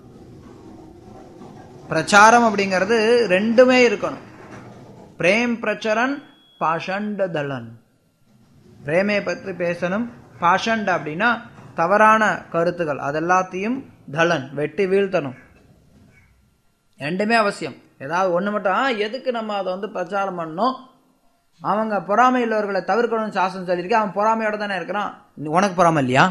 பிரச்சாரம் அப்படிங்கிறது ரெண்டுமே இருக்கணும் பிரேம் பிரச்சரன் பாஷண்ட தலன் பிரேமையை பற்றி பேசணும் பாஷண்ட அப்படின்னா தவறான கருத்துகள் அதெல்லாத்தையும் தலன் வெட்டி வீழ்த்தணும் ரெண்டுமே அவசியம் ஏதாவது ஒண்ணு மட்டும் ஆ, எதுக்கு நம்ம அதை வந்து பிரச்சாரம் பண்ணணும் அவங்க பொறாமை உள்ளவர்களை தவிர்க்கணும்னு சாசனம் சொல்லியிருக்கு அவன் பொறாமையோட தானே இருக்கிறான் உனக்கு பொறாமை இல்லையா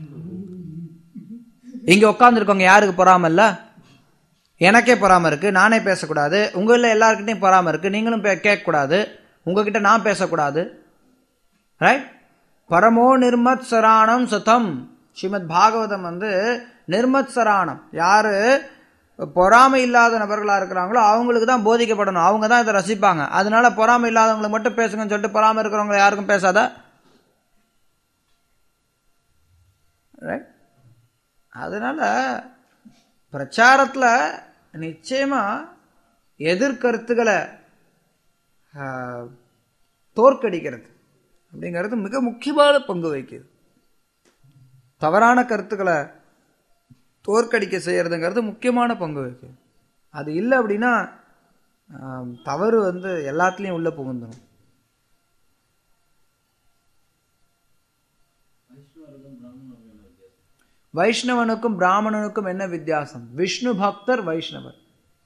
இங்க உட்காந்துருக்கவங்க யாருக்கு பொறாமை இல்ல எனக்கே பொறாம இருக்கு நானே பேசக்கூடாது உங்களில் எல்லாருக்கிட்டையும் பொறாம இருக்கு நீங்களும் பே- கேட்கக்கூடாது உங்ககிட்ட நான் பேசக்கூடாது ரைட் பரமோ நிர்மத் சராணம் சுதம் ஸ்ரீமத் பாகவதம் வந்து நிர்மத் சராணம் யாரு பொறாமை இல்லாத நபர்களா இருக்கிறாங்களோ அவங்களுக்கு தான் போதிக்கப்படணும் அவங்க தான் இதை ரசிப்பாங்க அதனால பொறாமை இல்லாதவங்களுக்கு மட்டும் பேசுங்கன்னு சொல்லிட்டு பொறாமை இருக்கிறவங்க யாருக்கும் பேசாத ரைட் அதனால பிரச்சாரத்துல நிச்சயமா எதிர்கருத்துக்களை ஆஹ், தோற்கடிக்கிறது அப்படிங்கிறது மிக முக்கியமான பங்கு வகிக்குது தவறான கருத்துக்களை தோற்கடிக்க செய்யறதுங்கிறது முக்கியமான பங்கு வகிக்குது அது இல்லை அப்படின்னா ஆஹ், தவறு வந்து எல்லாத்துலேயும் உள்ள புகுந்துடும் வைஷ்ணவனுக்கும் பிராமணனுக்கும் என்ன வித்தியாசம் விஷ்ணு பக்தர் வைஷ்ணவர்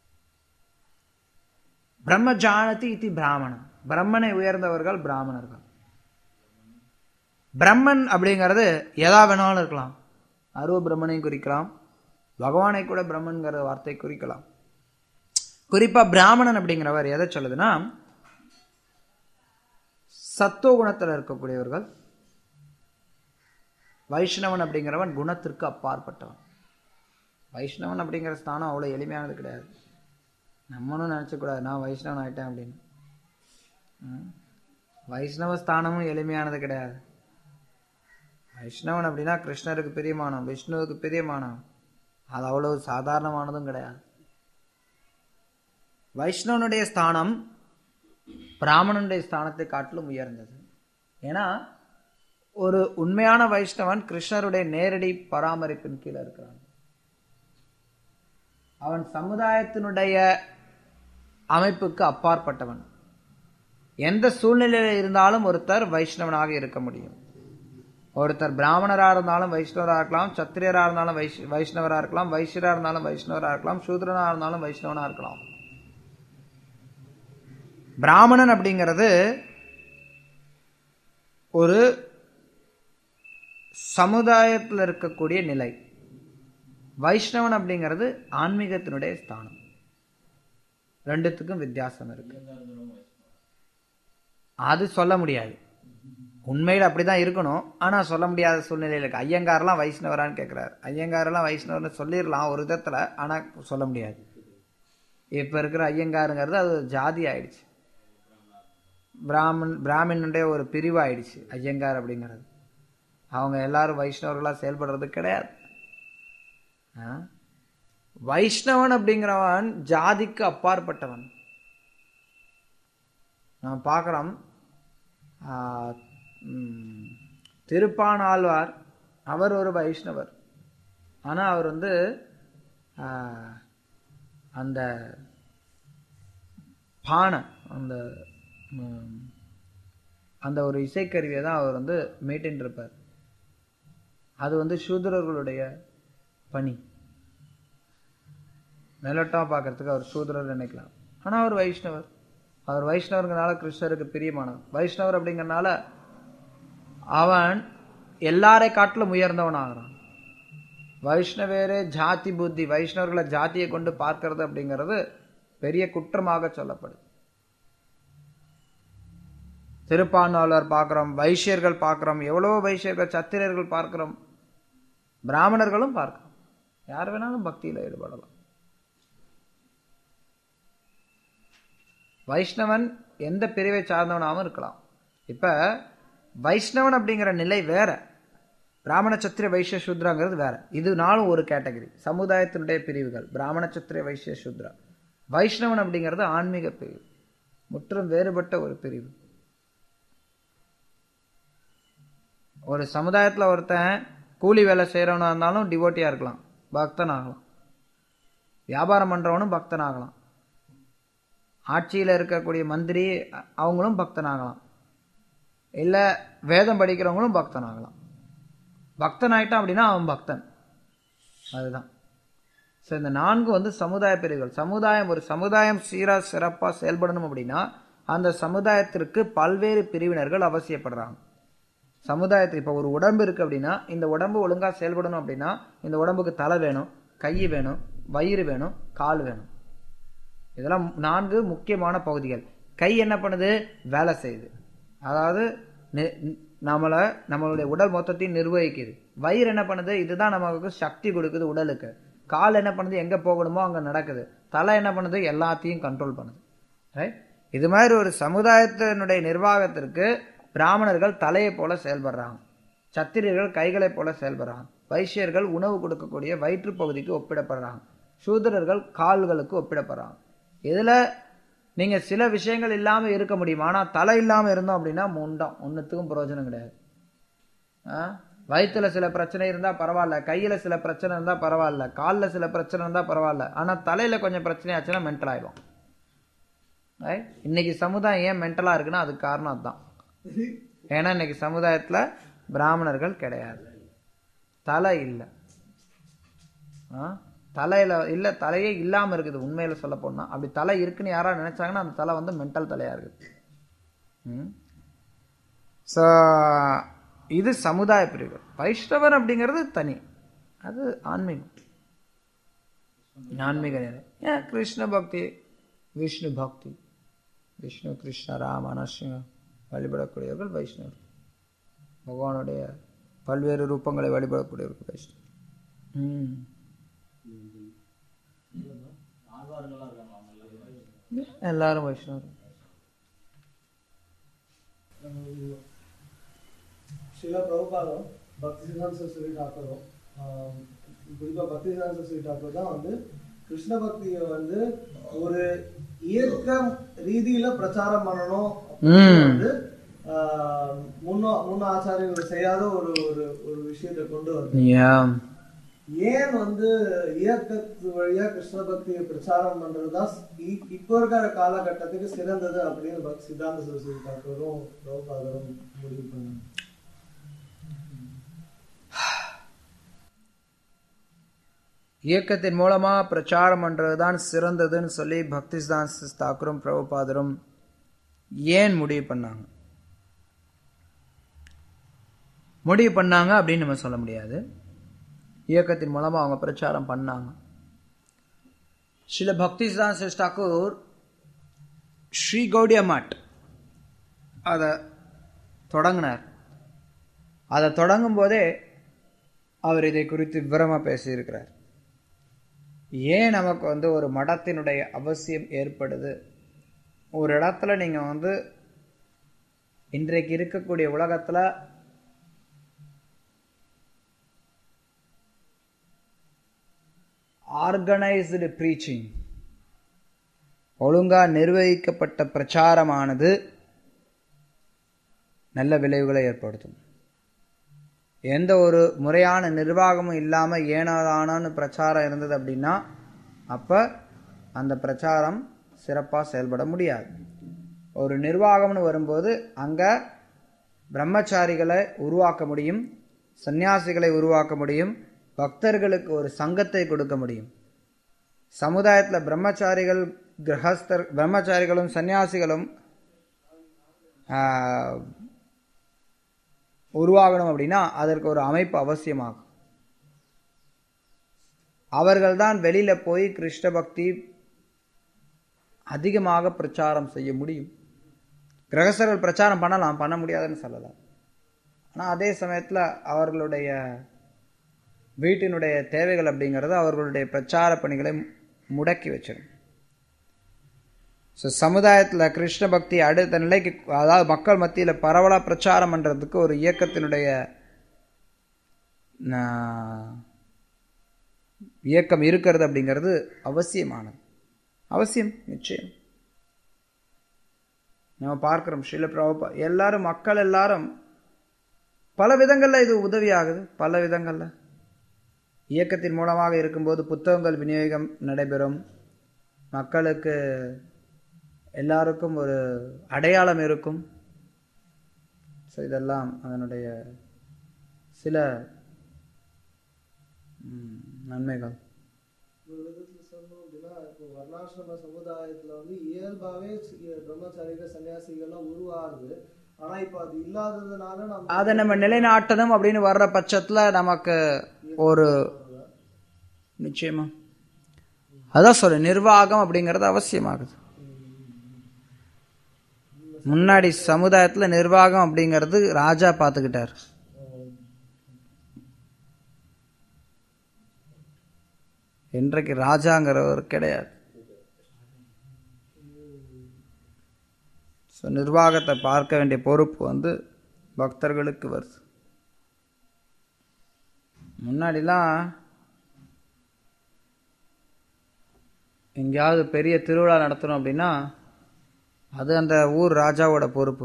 பிரம்ம ஜானதி இது பிராமணன் பிரம்மனை உயர்ந்தவர்கள் பிராமணர்கள் பிரம்மன் அப்படிங்கிறது எதா வேணாலும் இருக்கலாம் அருவ பிரம்மனையும் குறிக்கலாம் பகவானை கூட பிரம்மன்கிற வார்த்தை குறிக்கலாம் குறிப்பா பிராமணன் அப்படிங்கிறவர் எதை சொல்லுதுன்னா சத்துவ குணத்துல இருக்கக்கூடியவர்கள் வைஷ்ணவன் அப்படிங்கிறவன் குணத்திற்கு அப்பாற்பட்டவன் வைஷ்ணவன் அப்படிங்கிற ஸ்தானம் அவ்வளோ எளிமையானது கிடையாது நம்மளும் நினச்சக்கூடாது நான் வைஷ்ணவன் ஆயிட்டேன் அப்படின்னு ம். வைஷ்ணவ ஸ்தானமும் எளிமையானது கிடையாது வைஷ்ணவன் அப்படின்னா கிருஷ்ணருக்கு பிரியமானம் விஷ்ணுவுக்கு பிரியமானம் அது அவ்வளவு சாதாரணமானதும் கிடையாது வைஷ்ணவனுடைய ஸ்தானம் பிராமணனுடைய ஸ்தானத்தை காட்டிலும் உயர்ந்தது ஏன்னா ஒரு உண்மையான வைஷ்ணவன் கிருஷ்ணருடைய நேரடி பராமரிப்பின் கீழே இருக்கிறான் அவன் சமுதாயத்தினுடைய அமைப்புக்கு அப்பாற்பட்டவன் எந்த சூழ்நிலையில் இருந்தாலும் ஒருத்தர் வைஷ்ணவனாக இருக்க முடியும் ஒருத்தர் பிராமணராக இருந்தாலும் வைஷ்ணவராக இருக்கலாம் சத்திரியராக இருந்தாலும் வைஷ் வைஷ்ணவராக இருக்கலாம் வைஷ்யராக இருந்தாலும் வைஷ்ணவராக இருக்கலாம் சூத்ரனாக இருந்தாலும் வைஷ்ணவனாக இருக்கலாம் பிராமணன் அப்படிங்கிறது ஒரு சமுதாயத்தில் இருக்கக்கூடிய நிலை வைஷ்ணவன் அப்படிங்கிறது ஆன்மீகத்தினுடைய ஸ்தானம் ரெண்டுத்துக்கும் வித்தியாசம் இருக்கு அது சொல்ல முடியாது உண்மையில் அப்படிதான் இருக்கணும் ஆனா சொல்ல முடியாத சூழ்நிலையில் இருக்கு ஐயங்காரெல்லாம் வைஷ்ணவரான்னு கேட்கிறாரு ஐயங்காரெல்லாம் வைஷ்ணவர்னு சொல்லிடலாம் ஒரு விதத்துல ஆனா சொல்ல முடியாது இப்ப இருக்கிற ஐயங்காருங்கிறது அது ஒரு ஜாதி ஆயிடுச்சு பிராமன் பிராமினுடைய ஒரு பிரிவு ஆயிடுச்சு ஐயங்கார் அப்படிங்கிறது அவங்க எல்லாரும் வைஷ்ணவர்களா செயல்படுறது கிடையாது ஆ? வைஷ்ணவன் அப்படிங்கிறவன் ஜாதிக்கு அப்பாற்பட்டவன் நாம் பார்க்குறோம் திருப்பானாழ்வார் அவர் ஒரு வைஷ்ணவர் ஆனால் அவர் வந்து ஆ, அந்த பானை அந்த ம், அந்த ஒரு இசைக்கருவியை தான் அவர் வந்து மீட்டின்னு இருப்பார் அது வந்து சூத்திரர்களுடைய பணி மெலட்டா பார்க்கறதுக்கு அவர் சூத்திரர் நினைக்கலாம் ஆனால் அவர் வைஷ்ணவர் அவர் வைஷ்ணவருங்கனால கிருஷ்ணருக்கு பிரியமானவர் வைஷ்ணவர் அப்படிங்கறனால அவன் எல்லாரை காட்டிலும் உயர்ந்தவன் ஆகிறான் வைஷ்ணவேரே ஜாதி புத்தி வைஷ்ணவர்களை ஜாதியை கொண்டு பார்க்கறது அப்படிங்கிறது பெரிய குற்றமாக சொல்லப்படுது திருப்பானாளர் பார்க்கிறோம் வைஷ்யர்கள் பார்க்கிறோம் எவ்வளவோ வைஷ்யர்கள் சத்திரியர்கள் பார்க்கிறோம் பிராமணர்களும் பார்க்கிறோம் யார் வேணாலும் பக்தியில ஈடுபடலாம் வைஷ்ணவன் எந்த பிரிவை சார்ந்தவனாகவும் இருக்கலாம் இப்ப வைஷ்ணவன் அப்படிங்கிற நிலை வேற பிராமண சத்திர வைஷ்ய சூத்ராங்கிறது வேற இது நாளும் ஒரு கேட்டகரி சமுதாயத்தினுடைய பிரிவுகள் பிராமண சத்திர வைஷ்ய சூத்ரா வைஷ்ணவன் அப்படிங்கிறது ஆன்மீக பிரிவு முற்றும் வேறுபட்ட ஒரு பிரிவு ஒரு சமுதாயத்துல ஒருத்தன் கூலி வேலை செய்யறவனா இருந்தாலும் டிவோட்டியா இருக்கலாம் பக்தன் ஆகலாம் வியாபாரம் பண்றவனும் பக்தன் ஆகலாம் ஆட்சியில் இருக்கக்கூடிய மந்திரி அ- அவங்களும் பக்தன் ஆகலாம் இல்லை வேதம் படிக்கிறவங்களும் பக்தன் ஆகலாம் பக்தன் ஆயிட்டான் அப்படின்னா அவன் பக்தன் அதுதான் ஸோ இந்த நான்கு வந்து சமுதாய பிரிவுகள் சமுதாயம் ஒரு சமுதாயம் சீரா சிறப்பாக செயல்படணும் அப்படின்னா அந்த சமுதாயத்திற்கு பல்வேறு பிரிவினர்கள் அவசியப்படுறாங்க சமுதாயத்தில் இப்போ ஒரு உடம்பு இருக்கு அப்படின்னா இந்த உடம்பு ஒழுங்கா செயல்படணும் அப்படின்னா இந்த உடம்புக்கு தலை வேணும் கை வேணும் வயிறு வேணும் கால் வேணும் இதெல்லாம் நான்கு முக்கியமான பகுதிகள் கை என்ன பண்ணுது வேலை செய்யுது அதாவது நி- நி- நம்மளை நம்மளுடைய உடல் மொத்தத்தையும் நிர்வகிக்குது வயிறு என்ன பண்ணுது இதுதான் நமக்கு சக்தி கொடுக்குது உடலுக்கு கால் என்ன பண்ணுது எங்க போகணுமோ அங்க நடக்குது தலை என்ன பண்ணுது எல்லாத்தையும் கண்ட்ரோல் பண்ணுது Right? இது மாதிரி ஒரு சமுதாயத்தினுடைய நிர்வாகத்திற்கு பிராமணர்கள் தலையை போல செயல்படுறாங்க சத்திரியர்கள் கைகளைப் போல செயல்படுறாங்க வைசியர்கள் உணவு கொடுக்கக்கூடிய வயிற்று பகுதிக்கு ஒப்பிடப்படுறாங்க சூத்திரர்கள் கால்களுக்கு ஒப்பிடப்படுறாங்க இதுல நீங்க சில விஷயங்கள் இல்லாம இருக்க முடியும் ஆனா தலை இல்லாம இருந்தோம் அப்படின்னா முண்டம் ஒன்னுத்துக்கும் பிரயோஜனம் கிடையாது ஆ? வயித்துல சில பிரச்சனை இருந்தா பரவாயில்ல கையில சில பிரச்சனை இருந்தா பரவாயில்ல கால்ல சில பிரச்சனை இருந்தா பரவாயில்ல ஆனா தலையில கொஞ்சம் பிரச்சனை ஆச்சுன்னா மென்டல் ஆயிடும் Right? இன்னைக்கு சமுதாயம் ஏன் மென்டலா இருக்குன்னா அதுக்கு காரணம் அதுதான் ஏன்னா இன்னைக்கு சமுதாயத்துல பிராமணர்கள் கிடையாது தலை இல்லை ஆ? தலையில இல்ல தலையே இல்லாம இருக்குது உண்மையில சொல்ல போனா அப்படி தலை இருக்குன்னு யாரா நினைச்சாங்கன்னா அந்த தலை வந்து மென்டல் தலையா இருக்குது ம் ஸோ இது சமுதாய பிரிவுகள் வைஷ்ணவன் அப்படிங்கிறது தனி அது ஆன்மீகம் ஆன்மீக நிலை ஏன் கிருஷ்ண பக்தி விஷ்ணு பக்தி விஷ்ணு கிருஷ்ண ராம நரசிம்ம வழிபடக்கூடியவர்கள் வைஷ்ணவர் பகவானுடைய பல்வேறு ரூபங்களை வழிபடக்கூடியவர்கள் வைஷ்ணவர் ம் எல்லாரும் வைஷ்ணவர் ஆம், சில பிரபுபாதம் பக்தி சிதாந்த சரஸ்வதி டாக்கரும் ஆம், குறிப்பா பக்தி சிதாந்த சரஸ்வதி டாக்கர் தான் வந்து கிருஷ்ண பக்தியை வந்து ஒரு இயற்க ரீதியில பிரச்சாரம் பண்ணணும் அப்படின்னு வந்து ஆஹ், முன்னோ முன்ன ஆச்சாரியர்கள் செய்யாத ஒரு ஒரு ஒரு விஷயத்தை கொண்டு வந்து Yeah. ஏன் வந்து இயக்கத்து வழியா கிருஷ்ண பக்தியை பிரச்சாரம் பண்றதுதான் இ- இப்போ இருக்கிற காலகட்டத்துக்கு சிறந்தது அப்படின்னு பக்தி சித்தாந்த சரஸ்வதி தாக்கரும் பிரபுபாதரும் முடிவு பண்ணாங்க இயக்கத்தின் மூலமா பிரச்சாரம் பண்றதுதான் சிறந்ததுன்னு சொல்லி பக்திஸ்தான் தாக்கரும் பிரபுபாதரும் ஏன் முடிவு பண்ணாங்க முடிவு பண்ணாங்க அப்படின்னு நம்ம சொல்ல முடியாது இயக்கத்தின் மூலமா அவங்க பிரச்சாரம் பண்ணாங்க சில பக்திஸ்தான் தாக்கூர் ஸ்ரீ கௌடிய மட் அதை தொடங்கினார் அதை தொடங்கும் போதே அவர் இதை குறித்து விவரமாக பேசியிருக்கிறார் ஏன் நமக்கு வந்து ஒரு மடத்தினுடைய அவசியம் ஏற்படுது ஒரு இடத்துல நீங்கள் வந்து இன்றைக்கு இருக்கக்கூடிய உலகத்தில் ஆர்கனைஸ்டு ப்ரீச்சிங் ஒழுங்கா நிர்வகிக்கப்பட்ட பிரச்சாரமானது நல்ல விளைவுகளை ஏற்படுத்தும் எந்த ஒரு முறையான நிர்வாகமும் இல்லாமல் ஏனாதானு பிரச்சாரம் இருந்தது அப்படின்னா அப்போ அந்த பிரச்சாரம் சிறப்பாக செயல்பட முடியாது ஒரு நிர்வாகம்னு வரும்போது அங்கே பிரம்மச்சாரிகளை உருவாக்க முடியும் சந்நியாசிகளை உருவாக்க முடியும் பக்தர்களுக்கு ஒரு சங்கத்தை கொடுக்க முடியும் சமுதாயத்தில் பிரம்மச்சாரிகள் கிரகஸ்தர் பிரம்மச்சாரிகளும் சந்நியாசிகளும் ஆஹ், உருவாகணும் அப்படின்னா அதற்கு ஒரு அமைப்பு அவசியமாகும் அவர்கள்தான் வெளியில போய் கிருஷ்ண பக்தி அதிகமாக பிரச்சாரம் செய்ய முடியும் கிரகஸ்தர்கள் பிரச்சாரம் பண்ணலாம் பண்ண முடியாதுன்னு சொல்லலாம் ஆனா அதே சமயத்துல அவர்களுடைய வீட்டினுடைய தேவைகள் அப்படிங்கிறது அவர்களுடைய பிரச்சார பணிகளை முடக்கி வச்சிடும் ஸோ சமுதாயத்தில் கிருஷ்ண பக்தி அடுத்த நிலைக்கு அதாவது மக்கள் மத்தியில் பரவலாக பிரச்சாரம் பண்ணுறதுக்கு ஒரு இயக்கத்தினுடைய ஆஹ், இயக்கம் இருக்கிறது அப்படிங்கிறது அவசியமானது அவசியம் நிச்சயம் நம்ம பார்க்கிறோம் ஸ்ரீல பிரபா எல்லாரும் மக்கள் எல்லாரும் பல விதங்கள்ல இது உதவியாகுது பல விதங்கள்ல இயக்கத்தின் மூலமாக இருக்கும்போது புத்தகங்கள் விநியோகம் நடைபெறும் மக்களுக்கு எல்லாருக்கும் ஒரு அடையாளம் இருக்கும் ஸோ இதெல்லாம் அதனுடைய சில ம், நன்மைகள் ஒரு விதத்துல சொல்லணும் அப்படின்னா இப்போ வர்ணாசிரம சமுதாயத்துல வந்து இயல்பாவே சி- பிரம்மச்சாரிகள் சன்னியாசிகள்லாம் உருவாகுது ஆனா இப்ப அது இல்லாததுனால நம்ம அதை நம்ம நிலைநாட்டணும் அப்படின்னு வர்ற பட்சத்துல நமக்கு ஒரு நிச்சயமா அதான் சொல்ல நிர்வாகம் அப்படிங்கிறது அவசியமாகுது முன்னாடி சமுதாயத்துல நிர்வாகம் அப்படிங்கிறது ராஜா பார்த்துக்கிட்டார் இன்றைக்கு ராஜாங்கிறவர் கிடையாது ஸோ நிர்வாகத்தை பார்க்க வேண்டிய பொறுப்பு வந்து பக்தர்களுக்கு வருது முன்னாடிலாம் எங்கேயாவது பெரிய திருவிழா நடத்தணும் அப்படின்னா அது அந்த ஊர் ராஜாவோட பொறுப்பு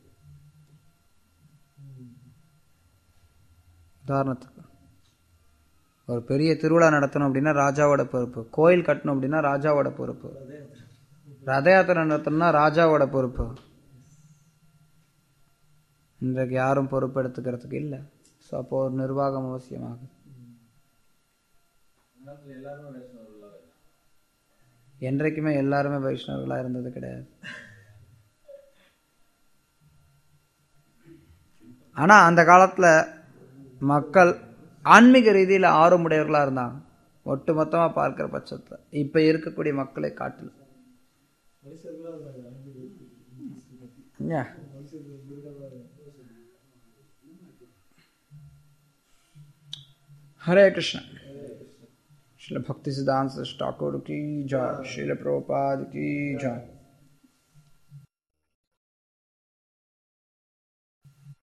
உதாரணத்துக்கு ஒரு பெரிய திருவிழா நடத்தணும் அப்படின்னா ராஜாவோட பொறுப்பு கோயில் கட்டணும் அப்படின்னா ராஜாவோட பொறுப்பு ரத யாத்திரை நடத்தணும்னா ராஜாவோட பொறுப்பு இன்றைக்கு யாரும் பொறுப்பு எடுத்துக்கிறதுக்கு இல்லை ஸோ அப்போ ஒரு நிர்வாகம் அவசியமாகுது என்றைக்குமே எல்லாருமே வைஷ்ணவர்களா இருந்தது கிடையாது ஆனா அந்த காலத்துல மக்கள் ஆன்மீக ரீதியில ஆர்வமுடையவர்களா இருந்தாங்க ஒட்டுமொத்தமா பார்க்கிற பட்சத்துல இப்ப இருக்கக்கூடிய மக்களை காட்டல மனுஷர்களா இருந்தாங்க Yeah. हरे कृष्ण श्रील भक्ति सिद्धांत ठाकुर की जय श्रील प्रभुपाद की जय